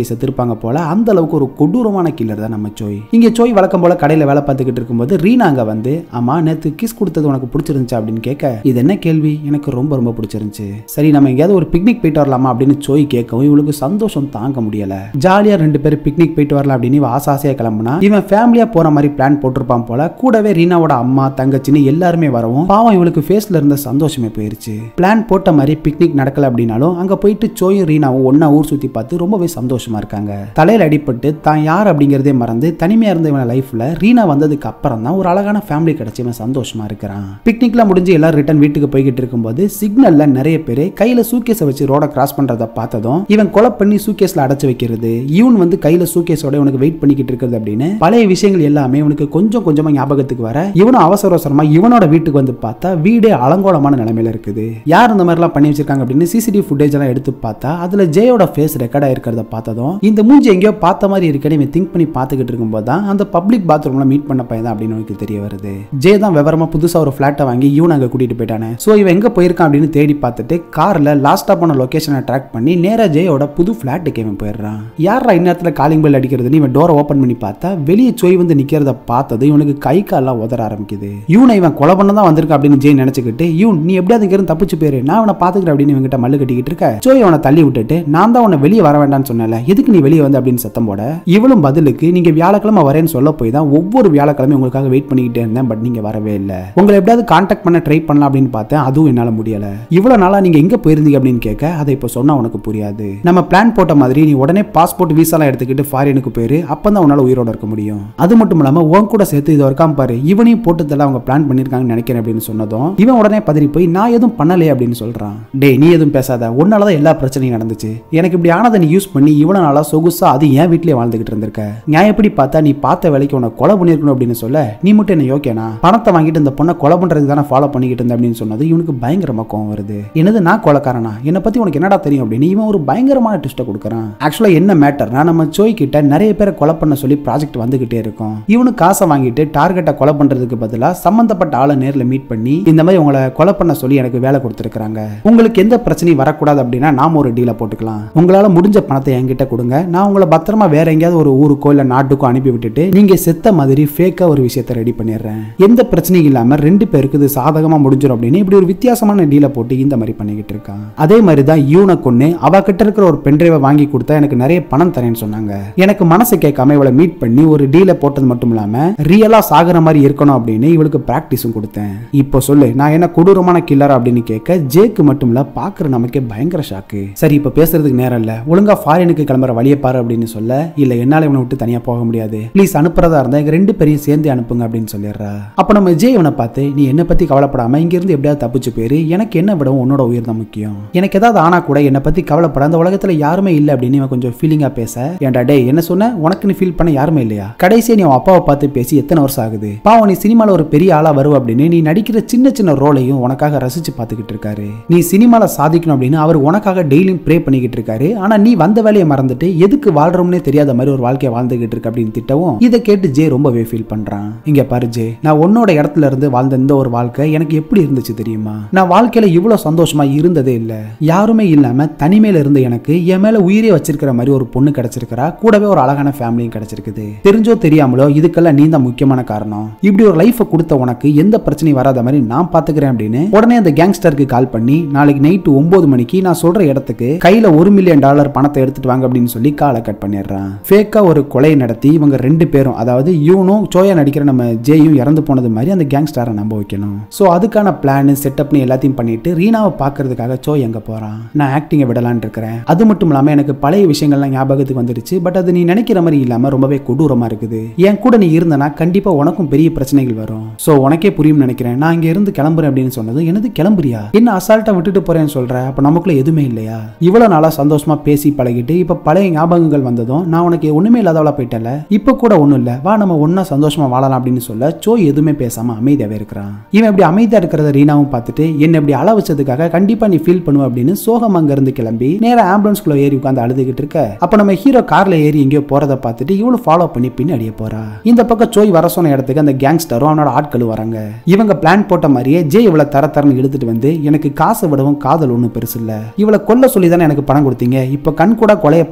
செத்துருப்பாங்க போல அந்த அளவுக்கு ஒரு கொடூரமான கில்லர் தான் நம்ம சோய் இங்க சோய் வழக்கம் போல கடையில வேலை பார்த்துக்கிட்டு இருக்கும்போது ரீனா அங்க வந்து ஆமா நேத்து கிஸ் கொடுத்தது உனக்கு பிடிச்சிருந்துச்சு அப்படின்னு கேட்க இது என்ன கேள்வி எனக்கு ரொம்ப ரொம்ப பிடிச்சிருந்துச்சு சரி நம்ம எங்கேயாவது ஒரு பிக்னிக் போயிட்டு வரலாமா அப்படின்னு சோய் கேட்கவும் இவளுக்கு சந்தோஷம் தாங்க முடியல ஜாலியா ரெண்டு பேரும் பிக்னிக் போயிட்டு வரலாம் அப்படின்னு இவன் ஆசை ஆசையா கிளம்புனா இவன் ஃபேமிலியா போற மாதிரி பிளான் போட்டிருப்பான் போல கூடவே ரீனாவோட அம்மா தங்கச்சின்னு எல்லாருமே வரவும் பாவம் இவளுக்கு ஃபேஸ்ல இருந்த சந்தோஷமே போயிருச்சு பிளான் போட்ட மாதிரி பிக்னிக் நடக்கல அப்படின்னாலும் அங்க போயிட்டு சோயும் ரீனாவும் ஒன்னா ஊர் சுத்தி பார்த்து ரொம்பவே சந்தோஷமா இருக்காங்க தலையில அடிபட்டு தான் யார் அப்படிங்கறதே மறந்து தனிமையா இருந்த இவன் லைஃப்ல ரீனா வந்ததுக்கு அப்புறம் தான் ஒரு அழகான ஃபேமிலி கிடைச்சி இவன் சந்தோஷமா இருக்கிறான் பிக்னிக்ல முடிஞ்சு எல்லாரும் ரிட்டர்ன் வீட்டுக்கு போய்கிட்டு இருக்கும்போது சிக்னல்ல நிறைய பேர் கையில சூக்கேஸை வச்சு ரோட கிராஸ் பண்றத பார்த்ததும் இவன் கொலை பண்ணி சூக்கேஸ்ல அடைச்சு வைக்கிறது இவன் வந்து கையில சூக்கேஸோட இவனுக்கு வெயிட் பண்ணிக்கிட்டு இருக்கிறது அப்படின்னு பழைய விஷயங்கள் எல்லாமே இவனுக்கு கொஞ்சம் கொஞ்சமா ஞாபகத்துக்கு வர இவனும் அவசர அவசரமா இவனோட வீட்டுக்கு வந்து பார்த்தா வீடே அலங்கோலமான நிலைமையில இருக்குது யார் இந்த மாதிரிலாம் பண்ணி வச்சிருக்காங்க அப்படின்னு சிசிடிவி ஃபுட்டேஜ் எல்லாம் எடுத்து பார்த்தா அதுல ஜெயோட ஃபேஸ் ரெக்கார்ட் ஆயிருக்கிறத பார்த்ததும் இந்த மூஞ்சி எங்கேயோ பார்த்த மாதிரி இருக்கேன்னு இவன் திங்க் பண்ணி பார்த்துக்கிட்டு இருக்கும்போது தான் அந்த பப்ளிக் பாத்ரூம்ல மீட் பண்ண பையன் தான் அப்படின்னு உனக்கு தெரிய வருது ஜே தான் விவரமா புதுசா ஒரு ஃபிளாட்டை வாங்கி இவன் அங்க கூட்டிட்டு போயிட்டானே சோ இவன் எங்க போயிருக்கான் அப்படின்னு தேடி பார்த்துட்டு கார்ல லாஸ்டா போன லொகேஷனை ட்ராக் பண்ணி நேரா ஜெயோட புது ஃபிளாட்டுக்கு இவன் போயிடுறான் யாரா இந்நேரத்துல காலிங் பெல் அடிக்கிறதுன்னு இவன் டோரை ஓபன் பண்ணி பார்த்தா வெளியே சோய் வந்து நிக்கிறத பார்த்தது இவனுக்கு கை கால்லாம் உதற ஆரம்பிக்குது இவனை இவன் கொலை பண்ண தான் வந்திருக்கான் அப்படின்னு ஜெய் நினைச்சுக்கிட்டு இவன் நீ எப்படியாவது இங்க இருந்து தப்பிச்சு போயிரு நான் அவனை பாத்துக்கிறேன் அப்படின்னு இவங்கிட்ட மல்லு கட்டிக்கிட்டு இருக்க சோய் அவனை தள்ளி விட்டுட்டு நான் தான் உன்னை வெளியே வர வேண்டாம்னு சொன்னல எதுக்கு நீ வெளியே வந்து அப்படின்னு சத்தம் போட இவளும் பதிலுக்கு நீங்க வியாழக்கிழமை வரேன்னு சொல்ல போய் தான் ஒவ்வொரு வியாழக்கிழமையும் உங்களுக்காக வெயிட் பண்ணிக்கிட்டே இருந்தேன் பட் நீங்க வரவே இல்லை உங்களை எப்படியாவது கான்டாக்ட் பண்ண ட்ரை பண்ணலாம் அப்படின்னு பார்த்தேன் அதுவும் என்னால முடியல இவ்வளவு நாளா நீங்க எங்க போயிருந்தீங்க அப்படின்னு கேட்க அதை இப்போ சொன்னா உனக்கு புரியாது நம்ம பிளான் போட்ட மாதிரி நீ உடனே பாஸ்போர்ட் விசாலாம் எடுத்துக்கிட்டு ஃபாரினுக்கு போயிரு அப்பதான் உன்னால உயிரோட இருக்க முடியும் அது மட்டும் இல்லாம உன் கூட சேர்த்து இது வரைக்கும் பாரு இவனையும் போட்டதெல்லாம் அவங்க பிளான் பண்ணிருக்காங்கன்னு நினைக்கிறேன் அப்படின்னு சொன்னதும் இவன் உடனே பதறி போய் நான் எதுவும் பண்ணலையே அப்படின்னு சொல்றான் டேய் நீ எதுவும் பேசாத உன்னாலதான் எல்லா பிரச்சனையும் நடந்துச்சு எனக்கு இப்படி ஆனதை நீ யூஸ் பண்ணி இவ்வளவு நாளா சொகுசா அது என் வீட்லயே வாழ்ந்துகிட்டு இருந்திருக்க நியாயப்படி பார்த்தா நீ பார்த்த வேலைக்கு உன்னை கொலை பண்ணிருக்கணும் அப்படின்னு சொல்ல நீ மட்டும் என்ன யோக்கியனா பணத்தை வாங்கிட்டு இந்த பொண்ணை கொலை பண்றதுக்கு தானே ஃபாலோ பண்ணிக்கிட்டு இருந்த அப்படின்னு சொன்னது இவனுக்கு பயங்கரமா கோவம் வருது என்னது நான் கொலைக்காரனா என்னை பத்தி உனக்கு என்னடா தெரியும் அப்படின்னு இவன் ஒரு பயங்கரமான ட்விஸ்ட்டை கொடுக்குறான் ஆக்சுவலா என்ன மேட்டர் நான் நம்ம சோய் கிட்ட நிறைய பேரை கொலை பண்ண சொல்லி ப்ராஜெக்ட் வந்துகிட்டே இருக்கும் இவனு காசை வாங்கிட்டு டார்கெட்டை கொலை பண்றதுக்கு பதிலா சம்பந்தப்பட்ட ஆளை நேர்ல மீட் பண்ணி இந்த மாதிரி உங்களை கொலை பண்ண சொல்லி எனக்கு வேலை கொடுத்துருக்காங்க உங்களுக்கு எந்த பிரச்சனையும் வரக்கூடாது அப்படின்னா நாம ஒரு டீலை போட்டுக்கலாம் உங்களால முடிஞ்ச பணத்தை என்கிட்ட கொடுங்க நான் உங்களை பத்திரமா வேற எங்கேயாவது ஒரு ஊருக்கோ இல்ல நாட்டுக்கோ அனுப்பி விட்டுட்டு நீங்க செத்த மாதிரி ஃபேக்கா ஒரு விஷயத்தை ரெடி பண்ணிடுறேன் எந்த பிரச்சனையும் இல்லாம ரெண்டு பேருக்கு இது சாதகமா முடிஞ்சிடும் அப்படின்னு இப்படி ஒரு வித்தியாசமான டீலை போட்டு இந்த மாதிரி பண்ணிக்கிட்டு இருக்கான் அதே மாதிரி தான் யூனை கொண்டு அவ கிட்ட இருக்கிற ஒரு பென்ட்ரைவை வாங்கி கொடுத்தா எனக்கு நிறைய பணம் தரேன்னு சொன்னாங்க எனக்கு மனசு கேட்காம இவளை மீட் பண்ணி ஒரு டீலை போட்டது மட்டும் இல்லாம ரியலா சாகுற மாதிரி இருக்கணும் அப்படின்னு இவளுக்கு பிராக்டிஸும் கொடுத்தேன் இப்போ சொல்லு நான் என்ன கொடூரமான கில்லர் அப்படின்னு கேட்க ஜேக்கு மட்டும் இல்ல பாக்குற நமக்கே பயங்கர ஷாக்கு சரி இப்போ பேசுறதுக்கு நேரம் இல்ல ஒழுங்கா ஃபாரினுக்கு கிளம்புற வழியை பாரு அப்படின்னு சொல்ல இல்ல என்னால இவனை விட்டு தனியா போக முடியாது ப்ளீஸ் அனுப்புறதா இருந்தா எங்க ரெண்டு பேரையும் சேர்ந்து அனுப்புங்க அப்படின்னு சொல்லிடுறா அப்ப நம்ம ஜே இவனை பார்த்து நீ என்ன பத்தி கவலைப்படாம இங்க இருந்து எப்படியாவது தப்பிச்சு போயிரு எனக்கு என்ன விடவும் உன்னோட உயிர் தான் முக்கியம் எனக்கு ஏதாவது ஆனா கூட என்னை பத்தி கவலைப்பட அந்த உலகத்துல யாருமே இல்லை அப்படின்னு இவன் கொஞ்சம் ஃபீலிங்கா பேச ஏன்டா டேய் என்ன சொன்ன உனக்கு நீ ஃபீல் பண்ண யாருமே இல்லையா கடைசியா நீ உன் அப்பாவை பார்த்து பேசி எத்தனை வருஷம் ஆகுது பாவம் நீ சினிமால ஒரு பெரிய ஆளா வருவ அப்படின்னு நீ நடிக்கிற சின்ன சின்ன ரோலையும் உனக்காக ரசிச்சு பார்த்துக்கிட்டு இருக்காரு நீ சினிமால சாதிக்கணும் அப்படின்னு அவர் உனக்காக டெய்லியும் ப்ரே பண்ணிக்கிட்டு இருக்காரு ஆனா நீ வந்த வேலையை மறந்துட்டு எதுக்கு வாழ்றோம்னே தெரியாத மாதிரி ஒரு வாழ்க்கையை வாழ்ந்துகிட்டு இருக்க அப்படின்னு திட்டவும் இதை கேட்டு ஜே ரொம்பவே ஃபீல் பண்றான் இங்க பாரு ஜே நான் உன்னோட இடத்துல இருந்து வாழ்ந்த இந்த ஒரு வாழ்க்கை எனக்கு எப்படி இருந்துச்சு தெரியுமா நான் வாழ்க்கையில இவ்வளவு சந்தோஷமா இருந்ததே இல்ல யாருமே இல்லாம தனிமையில இருந்த எனக்கு என் மேல உயிரே வச்சிருக்கிற மாதிரி ஒரு பொண்ணு கிடைச்சிருக்கிறா கூடவே ஒரு அழகான ஃபேமிலியும் கிடைச்சிருக்குது தெரிஞ்சோ தெரியாமலோ இதுக்கெல்லாம் நீ தான் முக்கியமான காரணம் இப்படி ஒரு லைஃபை கொடுத்த உனக்கு எந்த பிரச்சனையும் வராத மாதிரி நான் பாத்துக்கிறேன் அப்படின்னு உடனே அந்த கேங்ஸ்டருக்கு கால் பண்ணி நாளைக்கு நைட்டு ஒன்பது மணிக்கு நான் சொல்ற இடத்துக்கு கையில ஒரு மில்லியன் டாலர் பணத்தை எடுத்துட்டு வாங்க அப்படின்னு சொல்லி காலை கட் பண்ணிடுறான் ஃபேக்கா ஒரு கொலையை நடத்தி இவங்க ரெண்டு பேரும் அதாவது இவனும் சோயா நடிக்கிற நம்ம ஜேயும் இறந்து போனது மாதிரி அந்த கேங்ஸ்டரை நம்ப வைக்கணும் ஸோ அதுக்கான பிளான் செட்டப்னு எல்லாத்தையும் பண்ணிட்டு ரீனாவை பார்க்கறதுக்காக சோய் எங்க போறான் நான் ஆக்டிங்கை விடலான்னு இருக்கிறேன் அது மட்டும் இல்லாம எனக்கு பழைய விஷயங்கள்லாம் ஞாபகத்துக்கு வந்துருச்சு பட் அது நீ நினைக்கிற மாதிரி இல்லாம ரொம்பவே கொடூரமா இருக்குது என் கூட நீ இருந்தனா கண்டிப்பா உனக்கும் பெரிய பிரச்சனைகள் வரும் ஸோ உனக்கே புரியும் நினைக்கிறேன் நான் இங்க இருந்து கிளம்புறேன் அப்படின்னு சொன்னது எனது கிளம்புறியா என்ன அசால்ட்டா விட்டுட்டு போறேன்னு சொல்ற அப்ப நமக்குள்ள எதுவுமே இல்லையா இவ்வளவு நாளா சந்தோஷமா பேசி பழகிட்டு இப்ப பழைய ஞாபகங்கள் வந்ததும் நான் உனக்கு ஒண்ணுமே இல்லாதவளா போயிட்டல இப்ப கூட ஒண்ணும் இல்ல வா நம்ம ஒன்னா சந்தோஷமா வாழலாம் அப்படின்னு சொல்ல சோ எதுவுமே பேசாம அமைதியாவே இருக்கிறான் இவன் இப்படி அமைதியா இருக்கிறத ரீனாவும் பார்த்துட்டு என்ன இப்படி அள வச்சதுக்காக கண்டிப்பா நீ ஃபீல் பண்ணுவ அப்படின்னு சோகம் அங்க இருந்து கிளம்பி நேரா ஆம்புலன்ஸ்குள்ள ஏறி உட்காந்து அழுதுகிட்டு இருக்க அப்ப நம்ம ஹீரோ கார்ல ஏறி எங்கேயோ போறத பார்த்துட்டு இவளும் ஃபாலோ பண்ணி பின்னாடியே போறா இந்த பக்கம் சோய் வர சொன்ன இடத்துக்கு அந்த கேங்ஸ்டரும் அவனோட ஆட்களும் வராங்க இவங்க பிளான் போட்ட மாதிரியே ஜே இவளை தர தரன்னு இழுத்துட்டு வந்து எனக்கு காசை விடவும் காதல் ஒன்றும் பெருசு இல்ல இவளை கொல்ல சொல்லி தானே எனக்கு பணம் கொடுத்தீங்க இப்ப கண் கூட கொலையை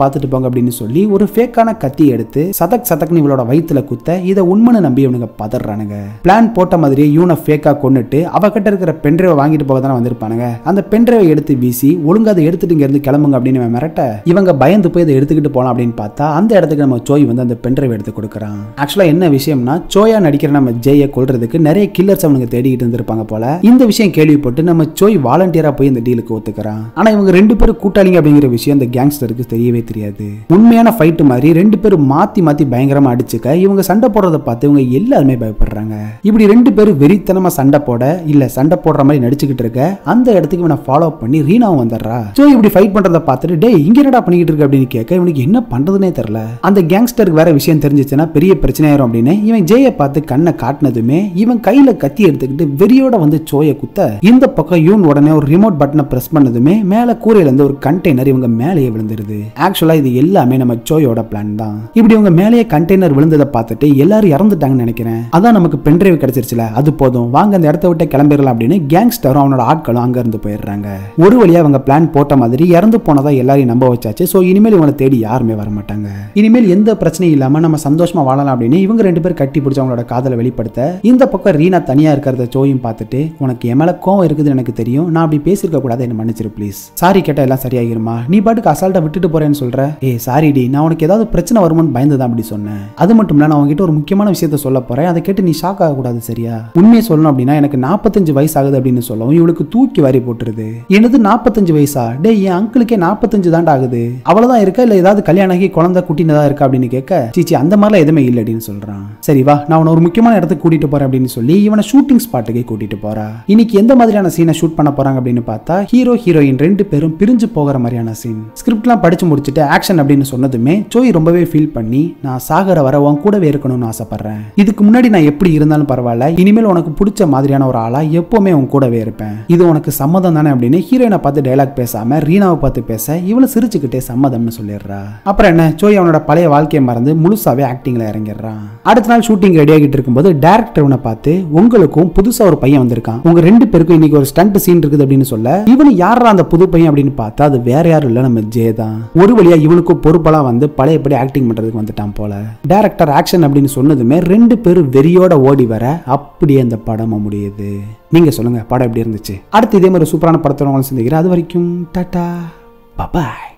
பார்த்துட்டு போங்க அப்படின்னு சொல்லி ஒரு ஃபேக்கான கத்தி எடுத்து சதக் சதக்னு இவளோட வயித்துல குத்த இதை உண்மைன்னு நம்பி இவனுங்க பதறானுங்க பிளான் போட்ட மாதிரியே இவனை ஃபேக்கா கொண்டுட்டு அவகிட்ட இருக்கிற பென்ட்ரைவை வாங்கிட்டு போக தானே வந்திருப்பானுங்க அந்த பென்ட்ரைவை எடுத்து வீசி ஒழுங்கா அதை எடுத்துட்டு இங்க இருந்து கிளம்புங்க அப்படின்னு இவன் மிரட்ட இவங்க பயந்து போய் இதை எடுத்துக்கிட்டு போலாம் அப்படின்னு பார்த்தா அந்த இடத்துக்கு நம்ம சோய் வந்து அந்த பென்ட்ரைவ் எடுத்து கொடுக்குறான் ஆக்சுவலா என்ன விஷயம்னா சோயா நடிக்கிற நம்ம ஜெயை கொல்றதுக்கு நிறைய கில்லர்ஸ் அவனுக்கு தேடிக்கிட்டு இருந்திருப்பாங்க போல இந்த விஷயம் கேள்விப்பட்டு நம்ம சோய் வாலண்டியரா போய் இந்த டீலுக்கு ஒத்துக்கிறான் ஆனா இவங்க ரெண்டு பேரும் கூட்டாளிங்க அப்படிங்கிற விஷயம் இந்த கேங்ஸ்டருக்கு தெரியவே தெரியாது உண்மையான ஃபைட் மாதிரி ரெண்டு பேரும் மாத்தி மாத்தி பயங்கரமா அடிச்சுக்க இவங்க சண்டை போடுறத பார்த்து இவங்க எல்லாருமே பயப்படுறாங்க இப்படி ரெண்டு பேரும் வெறித்தனமா சண்டை போட இல்ல சண்டை போடுற மாதிரி நடிச்சுக்கிட்டு இருக்க அந்த இடத்துக்கு இவனை ஃபாலோ பண்ணி ரீனாவும் வந்துடுறா சோ இப்படி ஃபைட் பண்றத பார்த்துட்டு டேய் இங்க என்னடா பண்ணிக்கிட்டு இருக்க அப்படின்னு கேட்க இவனுக்கு என்ன பண்றதுனே தெரியல அந்த கேங்ஸ்டருக்கு வேற விஷயம் தெரிஞ்சிச்சுன்னா பெரிய பிரச்சனை ஆயிரும் அப்படின்னு இவன் ஜெய பார்த்து கண்ணை காட்டினதுமே இவன் கையில கத்தி எடுத்துக்கிட்டு வெறியோட வந்து சோய குத்த இந்த பக்கம் யூன் உடனே ஒரு ரிமோட் பட்டனை பிரஸ் பண்ணதுமே மேல கூரையில இருந்து ஒரு கண்டெய்னர் இவங்க மேலேயே விழுந்துருது ஆக்சுவலா இது எல்லாமே நம்ம சோயோட பிளான் தான் இப்படி இவங்க மேலேயே கண்டெய்னர் விழுந்ததை பார்த்துட்டு எல்லாரும் இறந்துட்டாங்கன்னு நினைக்கிறேன் அதான் நமக்கு பென்ட்ரைவ் கிடைச்சிருச்சுல அது போதும் வாங்க அந்த இடத்த விட்டு கிளம்பிடலாம் அப்படின்னு கேங்ஸ்டரும் அவனோட ஆட்களும் அங்க இருந்து போயிடுறாங்க ஒரு வழியா அவங்க பிளான் போட்ட மாதிரி இறந்து போனதா எல்லாரையும் நம்ப வச்சாச்சு சோ இனிமேல் இவனை தேடி யாருமே வர மாட்டாங்க இனிமேல் எந்த பிரச்சனையும் இல்லாம நம்ம சந்தோஷமா வாழலாம் அப்படின்னு இவங்க ரெண்டு பேரும் கட்டி பிடிச்ச அவங்களோட காதலை வெளிப்படுத்த இந்த பக்கம் ரீனா தனியா இருக்கிறத சோயும் பார்த்துட்டு உனக்கு என் மேல கோவம் இருக்குதுன்னு எனக்கு தெரியும் நான் அப்படி பேசியிருக்க கூடாது என்ன மன்னிச்சிரு ப்ளீஸ் சாரி கேட்டா எல்லாம் சரியாகிருமா நீ பாட்டுக்கு அசால்ட்டா விட்டுட்டு போறேன்னு சொல்ற ஏ சாரி டி நான் உனக்கு ஏதாவது பிரச்சனை வருமோன்னு பயந்து தான் அப்படி சொன்னேன் அது மட்டும் இல்ல நான் உங்ககிட்ட ஒரு முக்கியமான விஷயத்த சொல்ல போறேன் அதை கேட்டு நீ ஷாக் ஆகக்கூடாது சரியா உண்மையை சொல்லணும் அப்படின்னா எனக்கு நாற்பத்தஞ்சு வயசு ஆகுது அப்படின்னு சொல்லவும் இவளுக்கு தூக்கி வாரி போட்டுருது எனது நாற்பத்தஞ்சு வயசா டேய் என் அங்கிளுக்கே நாற்பத்தஞ்சு தாண்டா ஆகுது அவ்வளவுதான் இருக்கா இல்ல ஏதாவது கல்யாணம் ஆகி குழந்தை குட்டினதா இருக்கா அப்படின்னு கேட்க சீச்சி அந்த மாதிரிலாம் எதுவுமே இல்லை அப்படின்னு சொல்றான் சரி வா நான் உன்னை ஒரு முக்கியமான இடத்துக்கு கூட்டிட்டு போறேன் அப்படின்னு சொல்லி இவனை ஷூட்டிங் ஸ்பாட்டுக்கு கூட்டிட்டு போறா இன்னைக்கு எந்த மாதிரியான சீனை ஷூட் பண்ண போறாங்க அப்படின்னு பார்த்தா ஹீரோ ஹீரோயின் ரெண்டு பேரும் பிரிஞ்சு போகிற மாதிரியான சீன் ஸ்கிரிப்ட்லாம் படிச்சு முடிச்சுட்டு ஆக்ஷன் அப்படின்னு சொன்னதுமே சோய் ரொம்பவே ஃபீல் பண்ணி நான் சாகர வர உன் கூடவே இருக்கணும்னு ஆசைப்படுறேன் இதுக்கு முன்னாடி நான் எப்படி இருந்தாலும் பரவாயில்ல இனிமேல் உனக்கு பிடிச்ச மாதிரியான ஒரு ஆளா எப்பவுமே உன் கூடவே இருப்பேன் இது உனக்கு சம்மதம் தானே அப்படின்னு ஹீரோயினை பார்த்து டைலாக் பேசாம ரீனாவை பார்த்து பேச இவளு சிரிச்சுக்கிட்டே சம்மதம்னு சொல்லிடுறா அப்புறம் என்ன சோய் அவனோட பழைய வாழ்க்கையை மறந்து முழுசாவே ஆக்டிங்ல இறங்கிடுறான் அடுத்த நாள் ஷூட்டிங் ரெடி ஆகிட்டு இருக்கும்போது டேரக்டர் இவனை பார்த்து உங்களுக்கும் புதுசா ஒரு பையன் வந்திருக்கான் உங்க ரெண்டு பேருக்கும் இன்னைக்கு ஒரு ஸ்டண்ட் சீன் இருக்குது அப்படின்னு சொல்ல இவனு யாரா அந்த புது பையன் அப்படின்னு பார்த்தா அது வேற யாரும் இல்ல நம்ம ஜே தான் ஒரு வழியா இவனுக்கும் பொறுப்பெல்லாம் வந்து பழையபடி ஆக்டிங் பண்றதுக்கு வந்துட்டான் போல டேரக்டர் ஆக்ஷன் அப்படின்னு சொன்னதுமே ரெண்டு பேரும் வெறியோட ஓடி வர அப்படியே அந்த படமும் முடியுது நீங்க சொல்லுங்க படம் எப்படி இருந்துச்சு அடுத்து இதே மாதிரி சூப்பரான படத்தோட உங்களை சந்திக்கிறேன் அது வரைக்கும் டாடா பபாய்